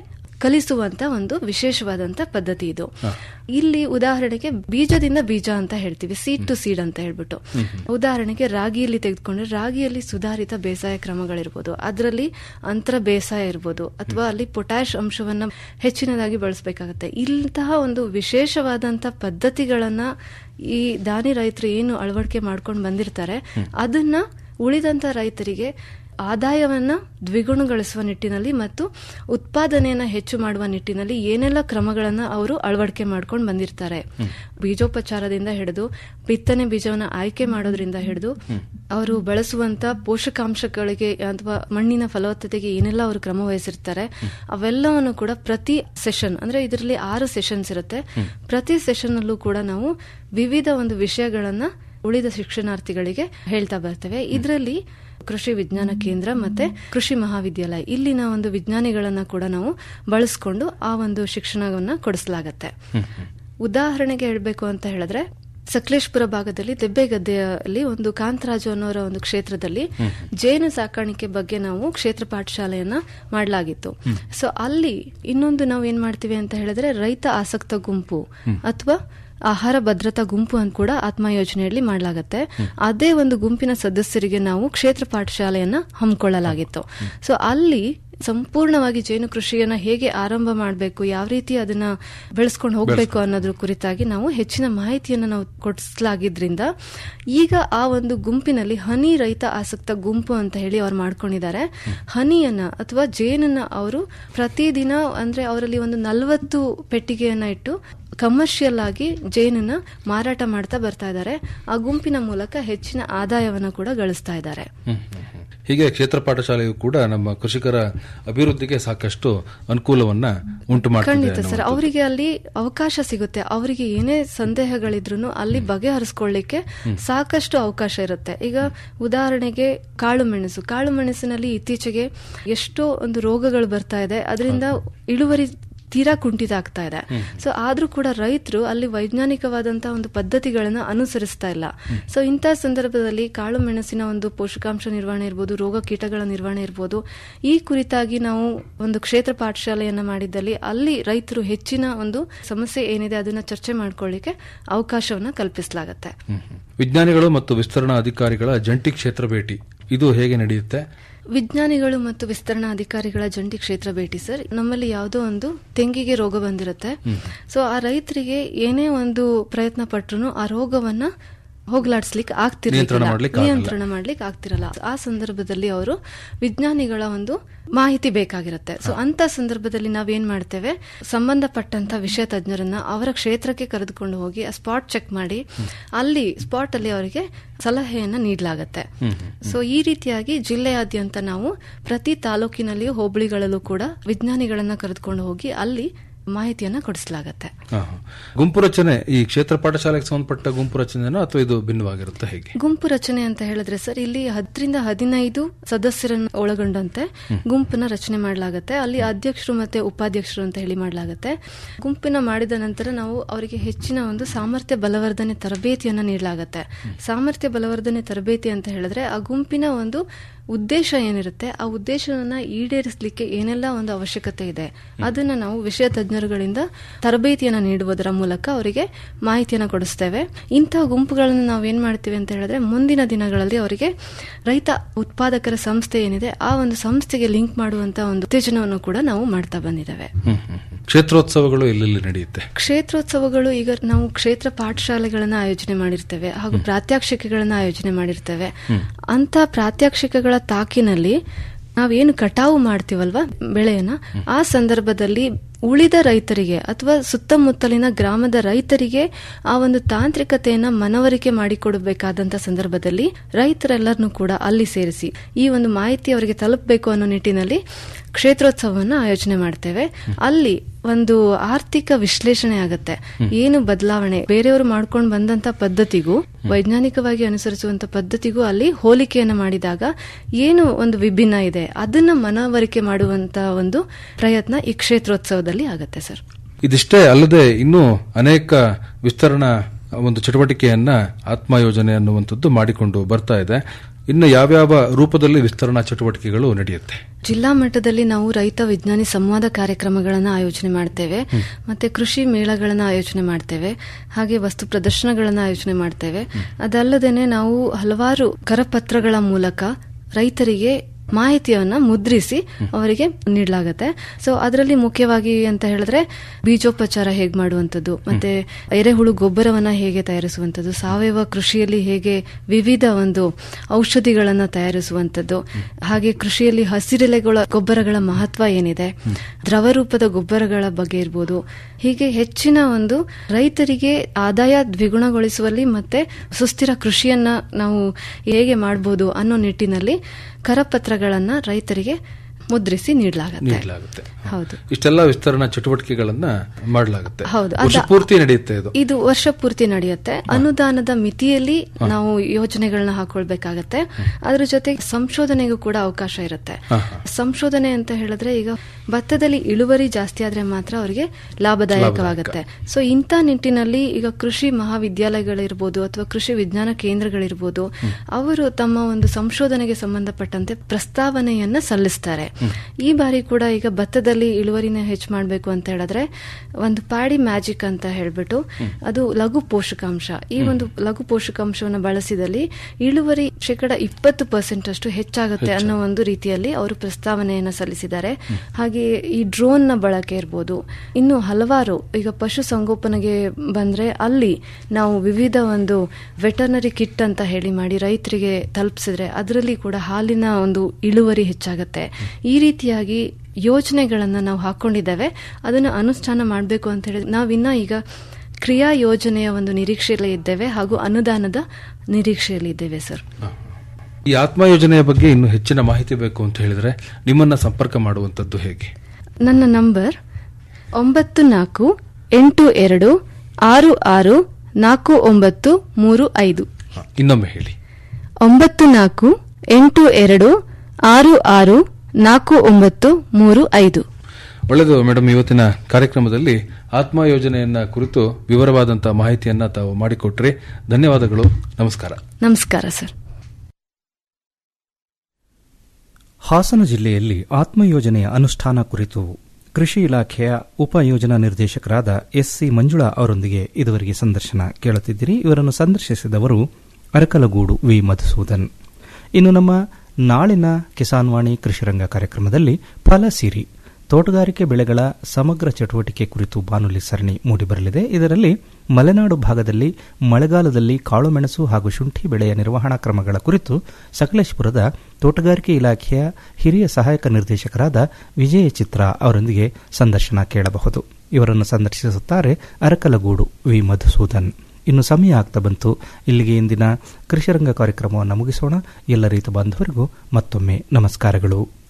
ಕಲಿಸುವಂತ ಒಂದು ವಿಶೇಷವಾದಂತ ಪದ್ಧತಿ ಇದು ಇಲ್ಲಿ ಉದಾಹರಣೆಗೆ ಬೀಜದಿಂದ ಬೀಜ ಅಂತ ಹೇಳ್ತೀವಿ ಸೀಡ್ ಟು ಸೀಡ್ ಅಂತ ಹೇಳ್ಬಿಟ್ಟು ಉದಾಹರಣೆಗೆ ರಾಗಿಯಲ್ಲಿ ತೆಗೆದುಕೊಂಡ್ರೆ ರಾಗಿಯಲ್ಲಿ ಸುಧಾರಿತ ಬೇಸಾಯ ಕ್ರಮಗಳಿರ್ಬೋದು ಅದರಲ್ಲಿ ಅಂತರ ಬೇಸಾಯ ಇರ್ಬೋದು ಅಥವಾ ಅಲ್ಲಿ ಪೊಟ್ಯಾಶ್ ಅಂಶವನ್ನ ಹೆಚ್ಚಿನದಾಗಿ ಬಳಸಬೇಕಾಗತ್ತೆ ಇಂತಹ ಒಂದು ವಿಶೇಷವಾದಂತ ಪದ್ಧತಿಗಳನ್ನ ಈ ದಾನಿ ರೈತರು ಏನು ಅಳವಡಿಕೆ ಮಾಡ್ಕೊಂಡು ಬಂದಿರ್ತಾರೆ ಅದನ್ನ ಉಳಿದಂತ ರೈತರಿಗೆ ಆದಾಯವನ್ನ ದ್ವಿಗುಣಗೊಳಿಸುವ ನಿಟ್ಟಿನಲ್ಲಿ ಮತ್ತು ಉತ್ಪಾದನೆಯನ್ನ ಹೆಚ್ಚು ಮಾಡುವ ನಿಟ್ಟಿನಲ್ಲಿ ಏನೆಲ್ಲ ಕ್ರಮಗಳನ್ನ ಅವರು ಅಳವಡಿಕೆ ಮಾಡ್ಕೊಂಡು ಬಂದಿರ್ತಾರೆ ಬೀಜೋಪಚಾರದಿಂದ ಹಿಡಿದು ಬಿತ್ತನೆ ಬೀಜವನ್ನ ಆಯ್ಕೆ ಮಾಡೋದ್ರಿಂದ ಹಿಡಿದು ಅವರು ಬಳಸುವಂತ ಪೋಷಕಾಂಶಗಳಿಗೆ ಅಥವಾ ಮಣ್ಣಿನ ಫಲವತ್ತತೆಗೆ ಏನೆಲ್ಲ ಅವರು ಕ್ರಮ ವಹಿಸಿರ್ತಾರೆ ಅವೆಲ್ಲವನ್ನು ಕೂಡ ಪ್ರತಿ ಸೆಷನ್ ಅಂದ್ರೆ ಇದರಲ್ಲಿ ಆರು ಸೆಷನ್ಸ್ ಇರುತ್ತೆ ಪ್ರತಿ ಸೆಷನ್ ಅಲ್ಲೂ ಕೂಡ ನಾವು ವಿವಿಧ ಒಂದು ವಿಷಯಗಳನ್ನ ಉಳಿದ ಶಿಕ್ಷಣಾರ್ಥಿಗಳಿಗೆ ಹೇಳ್ತಾ ಬರ್ತೇವೆ ಇದರಲ್ಲಿ ಕೃಷಿ ವಿಜ್ಞಾನ ಕೇಂದ್ರ ಮತ್ತೆ ಕೃಷಿ ಮಹಾವಿದ್ಯಾಲಯ ಇಲ್ಲಿನ ಒಂದು ವಿಜ್ಞಾನಿಗಳನ್ನ ಕೂಡ ನಾವು ಬಳಸ್ಕೊಂಡು ಆ ಒಂದು ಶಿಕ್ಷಣವನ್ನ ಕೊಡಿಸಲಾಗತ್ತೆ ಉದಾಹರಣೆಗೆ ಹೇಳ್ಬೇಕು ಅಂತ ಹೇಳಿದ್ರೆ ಸಕಲೇಶ್ಪುರ ಭಾಗದಲ್ಲಿ ದೆಬ್ಬೆಗದ್ದೆಯಲ್ಲಿ ಒಂದು ಕಾಂತರಾಜು ಅನ್ನೋರ ಒಂದು ಕ್ಷೇತ್ರದಲ್ಲಿ ಜೇನು ಸಾಕಾಣಿಕೆ ಬಗ್ಗೆ ನಾವು ಕ್ಷೇತ್ರ ಪಾಠಶಾಲೆಯನ್ನ ಮಾಡಲಾಗಿತ್ತು ಸೊ ಅಲ್ಲಿ ಇನ್ನೊಂದು ನಾವು ಏನ್ ಮಾಡ್ತೀವಿ ಅಂತ ಹೇಳಿದ್ರೆ ರೈತ ಆಸಕ್ತ ಗುಂಪು ಅಥವಾ ಆಹಾರ ಭದ್ರತಾ ಗುಂಪು ಅಂತ ಕೂಡ ಆತ್ಮ ಯೋಜನೆಯಲ್ಲಿ ಮಾಡಲಾಗತ್ತೆ ಅದೇ ಒಂದು ಗುಂಪಿನ ಸದಸ್ಯರಿಗೆ ನಾವು ಕ್ಷೇತ್ರ ಪಾಠಶಾಲೆಯನ್ನ ಹಮ್ಮಿಕೊಳ್ಳಲಾಗಿತ್ತು ಸೊ ಅಲ್ಲಿ ಸಂಪೂರ್ಣವಾಗಿ ಜೇನು ಕೃಷಿಯನ್ನ ಹೇಗೆ ಆರಂಭ ಮಾಡಬೇಕು ಯಾವ ರೀತಿ ಅದನ್ನ ಬೆಳೆಸ್ಕೊಂಡು ಹೋಗ್ಬೇಕು ಅನ್ನೋದ್ರ ಕುರಿತಾಗಿ ನಾವು ಹೆಚ್ಚಿನ ಮಾಹಿತಿಯನ್ನ ನಾವು ಕೊಡಿಸಲಾಗಿದ್ರಿಂದ ಈಗ ಆ ಒಂದು ಗುಂಪಿನಲ್ಲಿ ಹನಿ ರೈತ ಆಸಕ್ತ ಗುಂಪು ಅಂತ ಹೇಳಿ ಅವ್ರು ಮಾಡ್ಕೊಂಡಿದ್ದಾರೆ ಹನಿಯನ್ನ ಅಥವಾ ಜೇನನ್ನ ಅವರು ಪ್ರತಿದಿನ ಅಂದ್ರೆ ಅವರಲ್ಲಿ ಒಂದು ನಲವತ್ತು ಪೆಟ್ಟಿಗೆಯನ್ನ ಇಟ್ಟು ಕಮರ್ಷಿಯಲ್ ಆಗಿ ಜೇನನ್ನ ಮಾರಾಟ ಮಾಡ್ತಾ ಬರ್ತಾ ಇದ್ದಾರೆ ಆ ಗುಂಪಿನ ಮೂಲಕ ಹೆಚ್ಚಿನ ಆದಾಯವನ್ನ ಕೂಡ ಗಳಿಸ್ತಾ ಇದ್ದಾರೆ ಹೀಗೆ ಕ್ಷೇತ್ರ ಪಾಠಶಾಲೆಯು ಕೂಡ ನಮ್ಮ ಕೃಷಿಕರ ಅಭಿವೃದ್ಧಿಗೆ ಸಾಕಷ್ಟು ಅನುಕೂಲವನ್ನ ಉಂಟು ಮಾಡ್ತಿದೆ ಖಂಡಿತ ಸರ್ ಅನ್ನುವಂಥದ್ದು. ಅವರಿಗೆ ಅಲ್ಲಿ ಅವಕಾಶ ಸಿಗುತ್ತೆ ಅವರಿಗೆ ಏನೇ ಸಂದೇಹಗಳಿದ್ರು ಅಲ್ಲಿ ಬಗೆಹರಿಸ್ಕೊಳ್ಳಿಕ್ಕೆ ಸಾಕಷ್ಟು ಅವಕಾಶ ಇರುತ್ತೆ ಈಗ ಉದಾಹರಣೆಗೆ ಕಾಳು ಮೆಣಸು ಕಾಳು ಮೆಣಸಿನಲ್ಲಿ ಇತ್ತೀಚೆಗೆ ಎಷ್ಟೋ ಒಂದು ರೋಗಗಳು ಬರ್ತಾ ಇದೆ ಅದರಿಂದ ಇಳುವರಿ ತೀರಾ ಕುಂಠಿತ ಆಗ್ತಾ ಇದೆ ಸೊ ಆದ್ರೂ ಕೂಡ ರೈತರು ಅಲ್ಲಿ ವೈಜ್ಞಾನಿಕವಾದಂತಹ ಒಂದು ಪದ್ಧತಿಗಳನ್ನ ಅನುಸರಿಸ್ತಾ ಇಲ್ಲ ಸೊ ಇಂತಹ ಸಂದರ್ಭದಲ್ಲಿ ಕಾಳು ಮೆಣಸಿನ ಒಂದು ಪೋಷಕಾಂಶ ನಿರ್ವಹಣೆ ಇರ್ಬೋದು ರೋಗ ಕೀಟಗಳ ನಿರ್ವಹಣೆ ಇರ್ಬೋದು ಈ ಕುರಿತಾಗಿ ನಾವು ಒಂದು ಕ್ಷೇತ್ರ ಪಾಠಶಾಲೆಯನ್ನ ಮಾಡಿದ್ದಲ್ಲಿ ಅಲ್ಲಿ ರೈತರು ಹೆಚ್ಚಿನ ಒಂದು ಸಮಸ್ಯೆ ಏನಿದೆ ಅದನ್ನ ಚರ್ಚೆ ಮಾಡ್ಕೊಳ್ಳಿಕ್ಕೆ ಅವಕಾಶವನ್ನ ಕಲ್ಪಿಸಲಾಗತ್ತೆ ವಿಜ್ಞಾನಿಗಳು ಮತ್ತು ವಿಸ್ತರಣಾ ಅಧಿಕಾರಿಗಳ ಜಂಟಿ ಕ್ಷೇತ್ರ ಭೇಟಿ ಇದು ಹೇಗೆ ನಡೆಯುತ್ತೆ ವಿಜ್ಞಾನಿಗಳು ಮತ್ತು ವಿಸ್ತರಣಾ ಅಧಿಕಾರಿಗಳ ಜಂಟಿ ಕ್ಷೇತ್ರ ಭೇಟಿ ಸರ್ ನಮ್ಮಲ್ಲಿ ಯಾವುದೋ ಒಂದು ತೆಂಗಿಗೆ ರೋಗ ಬಂದಿರುತ್ತೆ ಸೊ ಆ ರೈತರಿಗೆ ಏನೇ ಒಂದು ಪ್ರಯತ್ನ ಪಟ್ರು ಆ ರೋಗವನ್ನ ಹೋಗ್ಲಾಡ್ಸ್ಲಿಕ್ಕೆ ನಿಯಂತ್ರಣ ಆಗ್ತಿರಲಿಲ್ಲ ಮಾಡ್ಲಿಕ್ಕೆ ಆಗಲ್ಲ. ನಿಯಂತ್ರಣ ಮಾಡ್ಲಿಕ್ಕೆ ಆಗ್ತಿರಲ್ಲ ಆ ಸಂದರ್ಭದಲ್ಲಿ ಅವರು ವಿಜ್ಞಾನಿಗಳ ಒಂದು ಮಾಹಿತಿ ಬೇಕಾಗಿರುತ್ತೆ ಸೊ ಅಂತ ಸಂದರ್ಭದಲ್ಲಿ ನಾವೇನ್ ಮಾಡ್ತೇವೆ ಸಂಬಂಧಪಟ್ಟಂತ ವಿಷಯ ತಜ್ಞರನ್ನ ಅವರ ಕ್ಷೇತ್ರಕ್ಕೆ ಕರೆದುಕೊಂಡು ಹೋಗಿ ಆ ಸ್ಪಾಟ್ ಚೆಕ್ ಮಾಡಿ ಅಲ್ಲಿ ಸ್ಪಾಟ್ ಅಲ್ಲಿ ಅವರಿಗೆ ಸಲಹೆಯನ್ನ ನೀಡಲಾಗತ್ತೆ ಸೊ ಈ ರೀತಿಯಾಗಿ ಜಿಲ್ಲೆಯಾದ್ಯಂತ ನಾವು ಪ್ರತಿ ತಾಲೂಕಿನಲ್ಲಿಯೂ ಹೋಬಳಿಗಳಲ್ಲೂ ಕೂಡ ವಿಜ್ಞಾನಿಗಳನ್ನ ಕರೆದುಕೊಂಡು ಹೋಗಿ ಅಲ್ಲಿ ಮಾಹಿತಿಯನ್ನ ಕೊಡಿಸಲಾಗತ್ತೆ ಹಾ, ಹಾ. ಗುಂಪು ರಚನೆ ಈ ಕ್ಷೇತ್ರ ಪಾಠಶಾಲೆಗೆ ಸಂಬಂಧಪಟ್ಟ ಗುಂಪು ರಚನೆನೋ ಅಥವಾ ಇದು ಭಿನ್ನವಾಗಿರುತ್ತೆ ಹೇಗೆ ಗುಂಪು ರಚನೆ ಅಂತ ಹೇಳಿದ್ರೆ ಸರ್ ಇಲ್ಲಿ ಹತ್ತರಿಂದ ಹದಿನೈದು ಸದಸ್ಯರನ್ನು ಒಳಗೊಂಡಂತೆ ಗುಂಪನ್ನ ರಚನೆ ಮಾಡಲಾಗುತ್ತೆ ಅಲ್ಲಿ ಅಧ್ಯಕ್ಷರು ಮತ್ತೆ ಉಪಾಧ್ಯಕ್ಷರು ಅಂತ ಹೇಳಿ ಮಾಡಲಾಗುತ್ತೆ ಗುಂಪಿನ ಮಾಡಿದ ನಂತರ ನಾವು ಅವರಿಗೆ ಹೆಚ್ಚಿನ ಒಂದು ಸಾಮರ್ಥ್ಯ ಬಲವರ್ಧನೆ ತರಬೇತಿಯನ್ನ ನೀಡಲಾಗುತ್ತೆ ಸಾಮರ್ಥ್ಯ ಬಲವರ್ಧನೆ ತರಬೇತಿ ಅಂತ ಹೇಳಿದ್ರೆ ಆ ಗುಂಪಿನ ಒಂದು ಉದ್ದೇಶ ಏನಿರುತ್ತೆ ಆ ಉದ್ದೇಶವನ್ನ ಈಡೇರಿಸಲಿಕ್ಕೆ ಏನೆಲ್ಲ ಒಂದು ಅವಶ್ಯಕತೆ ಇದೆ ಅದನ್ನ ನಾವು ವಿಷಯ ತಜ್ಞರುಗಳಿಂದ ತರಬೇತಿಯನ್ನ ನೀಡುವುದರ ಮೂಲಕ ಅವರಿಗೆ ಮಾಹಿತಿಯನ್ನ ಕೊಡಿಸ್ತೇವೆ ಇಂತಹ ಗುಂಪುಗಳನ್ನು ನಾವು ಏನ್ ಮಾಡ್ತೀವಿ ಅಂತ ಹೇಳಿದ್ರೆ ಮುಂದಿನ ದಿನಗಳಲ್ಲಿ ಅವರಿಗೆ ರೈತ ಉತ್ಪಾದಕರ ಸಂಸ್ಥೆ ಏನಿದೆ ಆ ಒಂದು ಸಂಸ್ಥೆಗೆ ಲಿಂಕ್ ಮಾಡುವಂತ ಒಂದು ಉತ್ತೇಜನವನ್ನು ಕೂಡ ನಾವು ಮಾಡ್ತಾ ಬಂದಿದ್ದೇವೆ ಹ್ಮ್, ಹ್ಮ್, ಹ್ಮ್. ಕ್ಷೇತ್ರೋತ್ಸವಗಳು ಎಲ್ಲೆಲ್ಲಿ ನಡೆಯುತ್ತೆ ಕ್ಷೇತ್ರೋತ್ಸವಗಳು ಈಗ ನಾವು ಕ್ಷೇತ್ರ ಪಾಠಶಾಲೆಗಳನ್ನ ಆಯೋಜನೆ ಮಾಡಿರ್ತೇವೆ ಹಾಗೂ ಪ್ರಾತ್ಯಕ್ಷಿಕೆಗಳನ್ನ ಆಯೋಜನೆ ಮಾಡಿರ್ತೇವೆ ಅಂತ ಪ್ರಾತ್ಯಕ್ಷಿಕೆಗಳ ತಾಕಿನಲ್ಲಿ ನಾವೇನು ಕಟಾವು ಮಾಡ್ತೀವಲ್ವಾ ಬೆಳೆಯನ್ನ ಆ ಸಂದರ್ಭದಲ್ಲಿ ಉಳಿದ ರೈತರಿಗೆ ಅಥವಾ ಸುತ್ತಮುತ್ತಲಿನ ಗ್ರಾಮದ ರೈತರಿಗೆ ಆ ಒಂದು ತಾಂತ್ರಿಕತೆಯನ್ನ ಮನವರಿಕೆ ಮಾಡಿಕೊಡಬೇಕಾದಂತ ಸಂದರ್ಭದಲ್ಲಿ ರೈತರೆಲ್ಲರನ್ನೂ ಕೂಡ ಅಲ್ಲಿ ಸೇರಿಸಿ ಈ ಒಂದು ಮಾಹಿತಿ ಅವರಿಗೆ ತಲುಪಬೇಕು ಅನ್ನೋ ನಿಟ್ಟಿನಲ್ಲಿ ಕ್ಷೇತ್ರೋತ್ಸವವನ್ನು ಆಯೋಜನೆ ಮಾಡ್ತೇವೆ ಅಲ್ಲಿ ಒಂದು ಆರ್ಥಿಕ ವಿಶ್ಲೇಷಣೆ ಆಗತ್ತೆ ಏನು ಬದಲಾವಣೆ ಬೇರೆಯವರು ಮಾಡ್ಕೊಂಡು ಬಂದಂತ ಪದ್ಧತಿಗೂ ವೈಜ್ಞಾನಿಕವಾಗಿ ಅನುಸರಿಸುವಂತ ಪದ್ಧತಿಗೂ ಅಲ್ಲಿ ಹೋಲಿಕೆಯನ್ನು ಮಾಡಿದಾಗ ಏನು ಒಂದು ವಿಭಿನ್ನ ಇದೆ ಅದನ್ನ ಮನವರಿಕೆ ಮಾಡುವಂತ ಒಂದು ಪ್ರಯತ್ನ ಈ ಕ್ಷೇತ್ರೋತ್ಸವದಲ್ಲಿ ಆಗತ್ತೆ ಸರ್ ಇದಿಷ್ಟೇ ಅಲ್ಲದೆ ಇನ್ನೂ ಅನೇಕ ವಿಸ್ತರಣಾ ಒಂದು ಚಟುವಟಿಕೆಯನ್ನ ಆತ್ಮ ಯೋಜನೆ ಅನ್ನುವಂಥದ್ದು ಮಾಡಿಕೊಂಡು ಬರ್ತಾ ಇದೆ ಇನ್ನು ಯಾವ್ಯಾವ ರೂಪದಲ್ಲಿ ವಿಸ್ತರಣಾ ಚಟುವಟಿಕೆಗಳು ನಡೆಯುತ್ತೆ ಜಿಲ್ಲಾ ಮಟ್ಟದಲ್ಲಿ ನಾವು ರೈತ ವಿಜ್ಞಾನಿ ಸಂವಾದ ಕಾರ್ಯಕ್ರಮಗಳನ್ನು ಆಯೋಜನೆ ಮಾಡ್ತೇವೆ ಮತ್ತೆ ಕೃಷಿ ಮೇಳಗಳನ್ನು ಆಯೋಜನೆ ಮಾಡ್ತೇವೆ ಹಾಗೆ ವಸ್ತು ಪ್ರದರ್ಶನಗಳನ್ನು ಆಯೋಜನೆ ಮಾಡ್ತೇವೆ ಅದಲ್ಲದೇನೆ ನಾವು ಹಲವಾರು ಕರಪತ್ರಗಳ ಮೂಲಕ ರೈತರಿಗೆ ಮಾಹಿತಿಯನ್ನ ಮುದ್ರಿಸಿ ಅವರಿಗೆ ನೀಡಲಾಗುತ್ತೆ ಸೊ ಅದರಲ್ಲಿ ಮುಖ್ಯವಾಗಿ ಅಂತ ಹೇಳಿದ್ರೆ ಬೀಜೋಪಚಾರ ಹೇಗೆ ಮಾಡುವಂಥದ್ದು ಮತ್ತೆ ಎರೆಹುಳು ಗೊಬ್ಬರವನ್ನ ಹೇಗೆ ತಯಾರಿಸುವಂಥದ್ದು ಸಾವಯವ ಕೃಷಿಯಲ್ಲಿ ಹೇಗೆ ವಿವಿಧ ಒಂದು ಔಷಧಿಗಳನ್ನ ತಯಾರಿಸುವಂಥದ್ದು ಹಾಗೆ ಕೃಷಿಯಲ್ಲಿ ಹಸಿರೆಲೆಗಳ ಗೊಬ್ಬರಗಳ ಮಹತ್ವ ಏನಿದೆ ದ್ರವ ರೂಪದ ಗೊಬ್ಬರಗಳ ಬಗ್ಗೆ ಇರ್ಬೋದು ಹೀಗೆ ಹೆಚ್ಚಿನ ಒಂದು ರೈತರಿಗೆ ಆದಾಯ ದ್ವಿಗುಣಗೊಳಿಸುವಲ್ಲಿ ಮತ್ತೆ ಸುಸ್ಥಿರ ಕೃಷಿಯನ್ನ ನಾವು ಹೇಗೆ ಮಾಡಬಹುದು ಅನ್ನೋ ನಿಟ್ಟಿನಲ್ಲಿ ಕರಪತ್ರಗಳನ್ನ ರೈತರಿಗೆ ಮುದ್ರಿಸಿ ನೀಡಲಾಗುತ್ತೆ ನೀಡಲಾಗುತ್ತೆ ಹೌದು ಇಷ್ಟೆಲ್ಲ ವಿಸ್ತರಣಾ ಚಟುವಟಿಕೆಗಳನ್ನ ಮಾಡಲಾಗುತ್ತೆ ಹೌದು ವರ್ಷ ಅದ- ಪೂರ್ತಿ ನಡೆಯುತ್ತೆ ಇದು ಇದು ವರ್ಷ ಪೂರ್ತಿ ನಡೆಯುತ್ತೆ ಅನುದಾನದ ಮಿತಿಯಲ್ಲಿ ನಾವು ಯೋಜನೆಗಳನ್ನ ಹಾಕೊಳ್ಬೇಕಾಗತ್ತೆ ಅದ್ರ ಜೊತೆ ಸಂಶೋಧನೆಗೂ ಕೂಡ ಅವಕಾಶ ಇರುತ್ತೆ ಸಂಶೋಧನೆ ಅಂತ ಹೇಳಿದ್ರೆ ಈಗ ಭತ್ತದಲ್ಲಿ ಇಳುವರಿ ಜಾಸ್ತಿ ಆದ್ರೆ ಮಾತ್ರ ಅವರಿಗೆ ಲಾಭದಾಯಕವಾಗುತ್ತೆ ಸೊ ಇಂಥ ನಿಟ್ಟಿನಲ್ಲಿ ಈಗ ಕೃಷಿ ಮಹಾವಿದ್ಯಾಲಯಗಳಿರ್ಬೋದು ಅಥವಾ ಕೃಷಿ ವಿಜ್ಞಾನ ಕೇಂದ್ರಗಳಿರ್ಬೋದು ಅವರು ತಮ್ಮ ಒಂದು ಸಂಶೋಧನೆಗೆ ಸಂಬಂಧಪಟ್ಟಂತೆ ಪ್ರಸ್ತಾವನೆಯನ್ನ ಸಲ್ಲಿಸ್ತಾರೆ ಈ ಬಾರಿ ಕೂಡ ಈಗ ಭತ್ತದಲ್ಲಿ ಇಳುವರಿನ ಹೆಚ್ಚು ಮಾಡಬೇಕು ಅಂತ ಹೇಳಿದ್ರೆ ಒಂದು ಪ್ಯಾಡಿ ಮ್ಯಾಜಿಕ್ ಅಂತ ಹೇಳ್ಬಿಟ್ಟು ಅದು ಲಘು ಪೋಷಕಾಂಶ ಈ ಒಂದು ಲಘು ಪೋಷಕಾಂಶವನ್ನು ಬಳಸಿದಲ್ಲಿ ಇಳುವರಿ ಶೇಕಡ ಇಪ್ಪತ್ತು ಪರ್ಸೆಂಟ್ ಅಷ್ಟು ಹೆಚ್ಚಾಗುತ್ತೆ ಅನ್ನೋ ಒಂದು ರೀತಿಯಲ್ಲಿ ಅವರು ಪ್ರಸ್ತಾವನೆಯನ್ನ ಸಲ್ಲಿಸಿದ್ದಾರೆ ಹಾಗೆ ಈ ಡ್ರೋನ್ ನ ಬಳಕೆ ಇರ್ಬೋದು ಇನ್ನು ಹಲವಾರು ಈಗ ಪಶು ಸಂಗೋಪನೆಗೆ ಬಂದ್ರೆ ಅಲ್ಲಿ ನಾವು ವಿವಿಧ ಒಂದು ವೆಟರ್ನರಿ ಕಿಟ್ ಅಂತ ಹೇಳಿ ಮಾಡಿ ರೈತರಿಗೆ ತಲುಪಿಸಿದ್ರೆ ಅದರಲ್ಲಿ ಕೂಡ ಹಾಲಿನ ಒಂದು ಇಳುವರಿ ಹೆಚ್ಚಾಗುತ್ತೆ ಈ ರೀತಿಯಾಗಿ ಯೋಜನೆಗಳನ್ನ ನಾವು ಹಾಕೊಂಡಿದ್ದೇವೆ ಅದನ್ನು ಅನುಷ್ಠಾನ ಮಾಡಬೇಕು ಅಂತ ಹೇಳಿ ನಾವಿನ್ನ ಈಗ ಕ್ರಿಯಾ ಯೋಜನೆಯ ಒಂದು ನಿರೀಕ್ಷೆಯಲ್ಲಿ ಇದ್ದೇವೆ ಹಾಗೂ ಅನುದಾನದ ನಿರೀಕ್ಷೆಯಲ್ಲಿ ಇದ್ದೇವೆ ಸರ್ ಈ ಆತ್ಮ ಯೋಜನೆಯ ಬಗ್ಗೆ ಇನ್ನು ಹೆಚ್ಚಿನ ಮಾಹಿತಿ ಬೇಕು ಅಂತ ಹೇಳಿದ್ರೆ ನಿಮ್ಮನ್ನ ಸಂಪರ್ಕ ಮಾಡುವಂತದ್ದು ಹೇಗೆ ನನ್ನ ನಂಬರ್ ಒಂಬತ್ತು ನಾಲ್ಕು ಎಂಟು ಎರಡು ಆರು ಆರು ನಾಲ್ಕು ಒಂಬತ್ತು ಮೂರು ಐದು ಹ, ಇನ್ನೊಮ್ಮೆ ಹೇಳಿ ಒಂಬತ್ತು ನಾಲ್ಕು ಎಂಟು ಎರಡು ಆರು ಆರು ನಾಲ್ಕು ಒಂಬತ್ತು ಮೂರು ಐದು ಒಳ್ಳೆಯದು ಮೇಡಮ್ ಇವತ್ತಿನ ಕಾರ್ಯಕ್ರಮದಲ್ಲಿ ಆತ್ಮ ಯೋಜನೆಯನ್ನ ಕುರಿತು ವಿವರವಾದಂತಹ ಮಾಹಿತಿಯನ್ನ ತಾವು ಮಾಡಿಕೊಟ್ರಿ ಧನ್ಯವಾದಗಳು ನಮಸ್ಕಾರ ನಮಸ್ಕಾರ ಸರ್ ಹಾಸನ ಜಿಲ್ಲೆಯಲ್ಲಿ ಆತ್ಮ ಯೋಜನೆಯ ಅನುಷ್ಠಾನ ಕುರಿತು ಕೃಷಿ ಇಲಾಖೆಯ ಉಪ ಯೋಜನಾ ನಿರ್ದೇಶಕರಾದ ಎಸ್ಸಿ ಮಂಜುಳಾ ಅವರೊಂದಿಗೆ ಇದುವರೆಗೆ ಸಂದರ್ಶನ ಕೇಳುತ್ತಿದ್ದೀರಿ ಇವರನ್ನು ಸಂದರ್ಶಿಸಿದವರು ಅರಕಲಗೂಡು ವಿ ಮಧುಸೂದನ್ ಇನ್ನು ನಮ್ಮ ನಾಳಿನ ಕಿಸಾನ್ವಾಣಿ ಕೃಷಿರಂಗ ಕಾರ್ಯಕ್ರಮದಲ್ಲಿ ಫಲಸಿರಿ ತೋಟಗಾರಿಕೆ ಬೆಳೆಗಳ ಸಮಗ್ರ ಚಟುವಟಿಕೆ ಕುರಿತು ಬಾನುಲಿ ಸರಣಿ ಮೂಡಿಬರಲಿದೆ ಇದರಲ್ಲಿ ಮಲೆನಾಡು ಭಾಗದಲ್ಲಿ ಮಳೆಗಾಲದಲ್ಲಿ ಕಾಳುಮೆಣಸು ಹಾಗೂ ಶುಂಠಿ ಬೆಳೆಯ ನಿರ್ವಹಣಾ ಕ್ರಮಗಳ ಕುರಿತು ಸಕಲೇಶಪುರದ ತೋಟಗಾರಿಕೆ ಇಲಾಖೆಯ ಹಿರಿಯ ಸಹಾಯಕ ನಿರ್ದೇಶಕರಾದ ವಿಜಯ ಚಿತ್ರ ಅವರೊಂದಿಗೆ ಸಂದರ್ಶನ ಕೇಳಬಹುದು ಇವರನ್ನು ಸಂದರ್ಶಿಸುತ್ತಾರೆ ಅರಕಲಗೂಡು ವಿ ಮಧುಸೂದನ್ ಇನ್ನು ಸಮಯ ಆಗ್ತಾ ಬಂತು ಇಲ್ಲಿಗೆ ಇಂದಿನ ಕೃಷಿರಂಗ ಕಾರ್ಯಕ್ರಮವನ್ನು ಮುಗಿಸೋಣ ಎಲ್ಲ ರೈತ ಬಾಂಧವರಿಗೂ ಮತ್ತೊಮ್ಮೆ ನಮಸ್ಕಾರಗಳು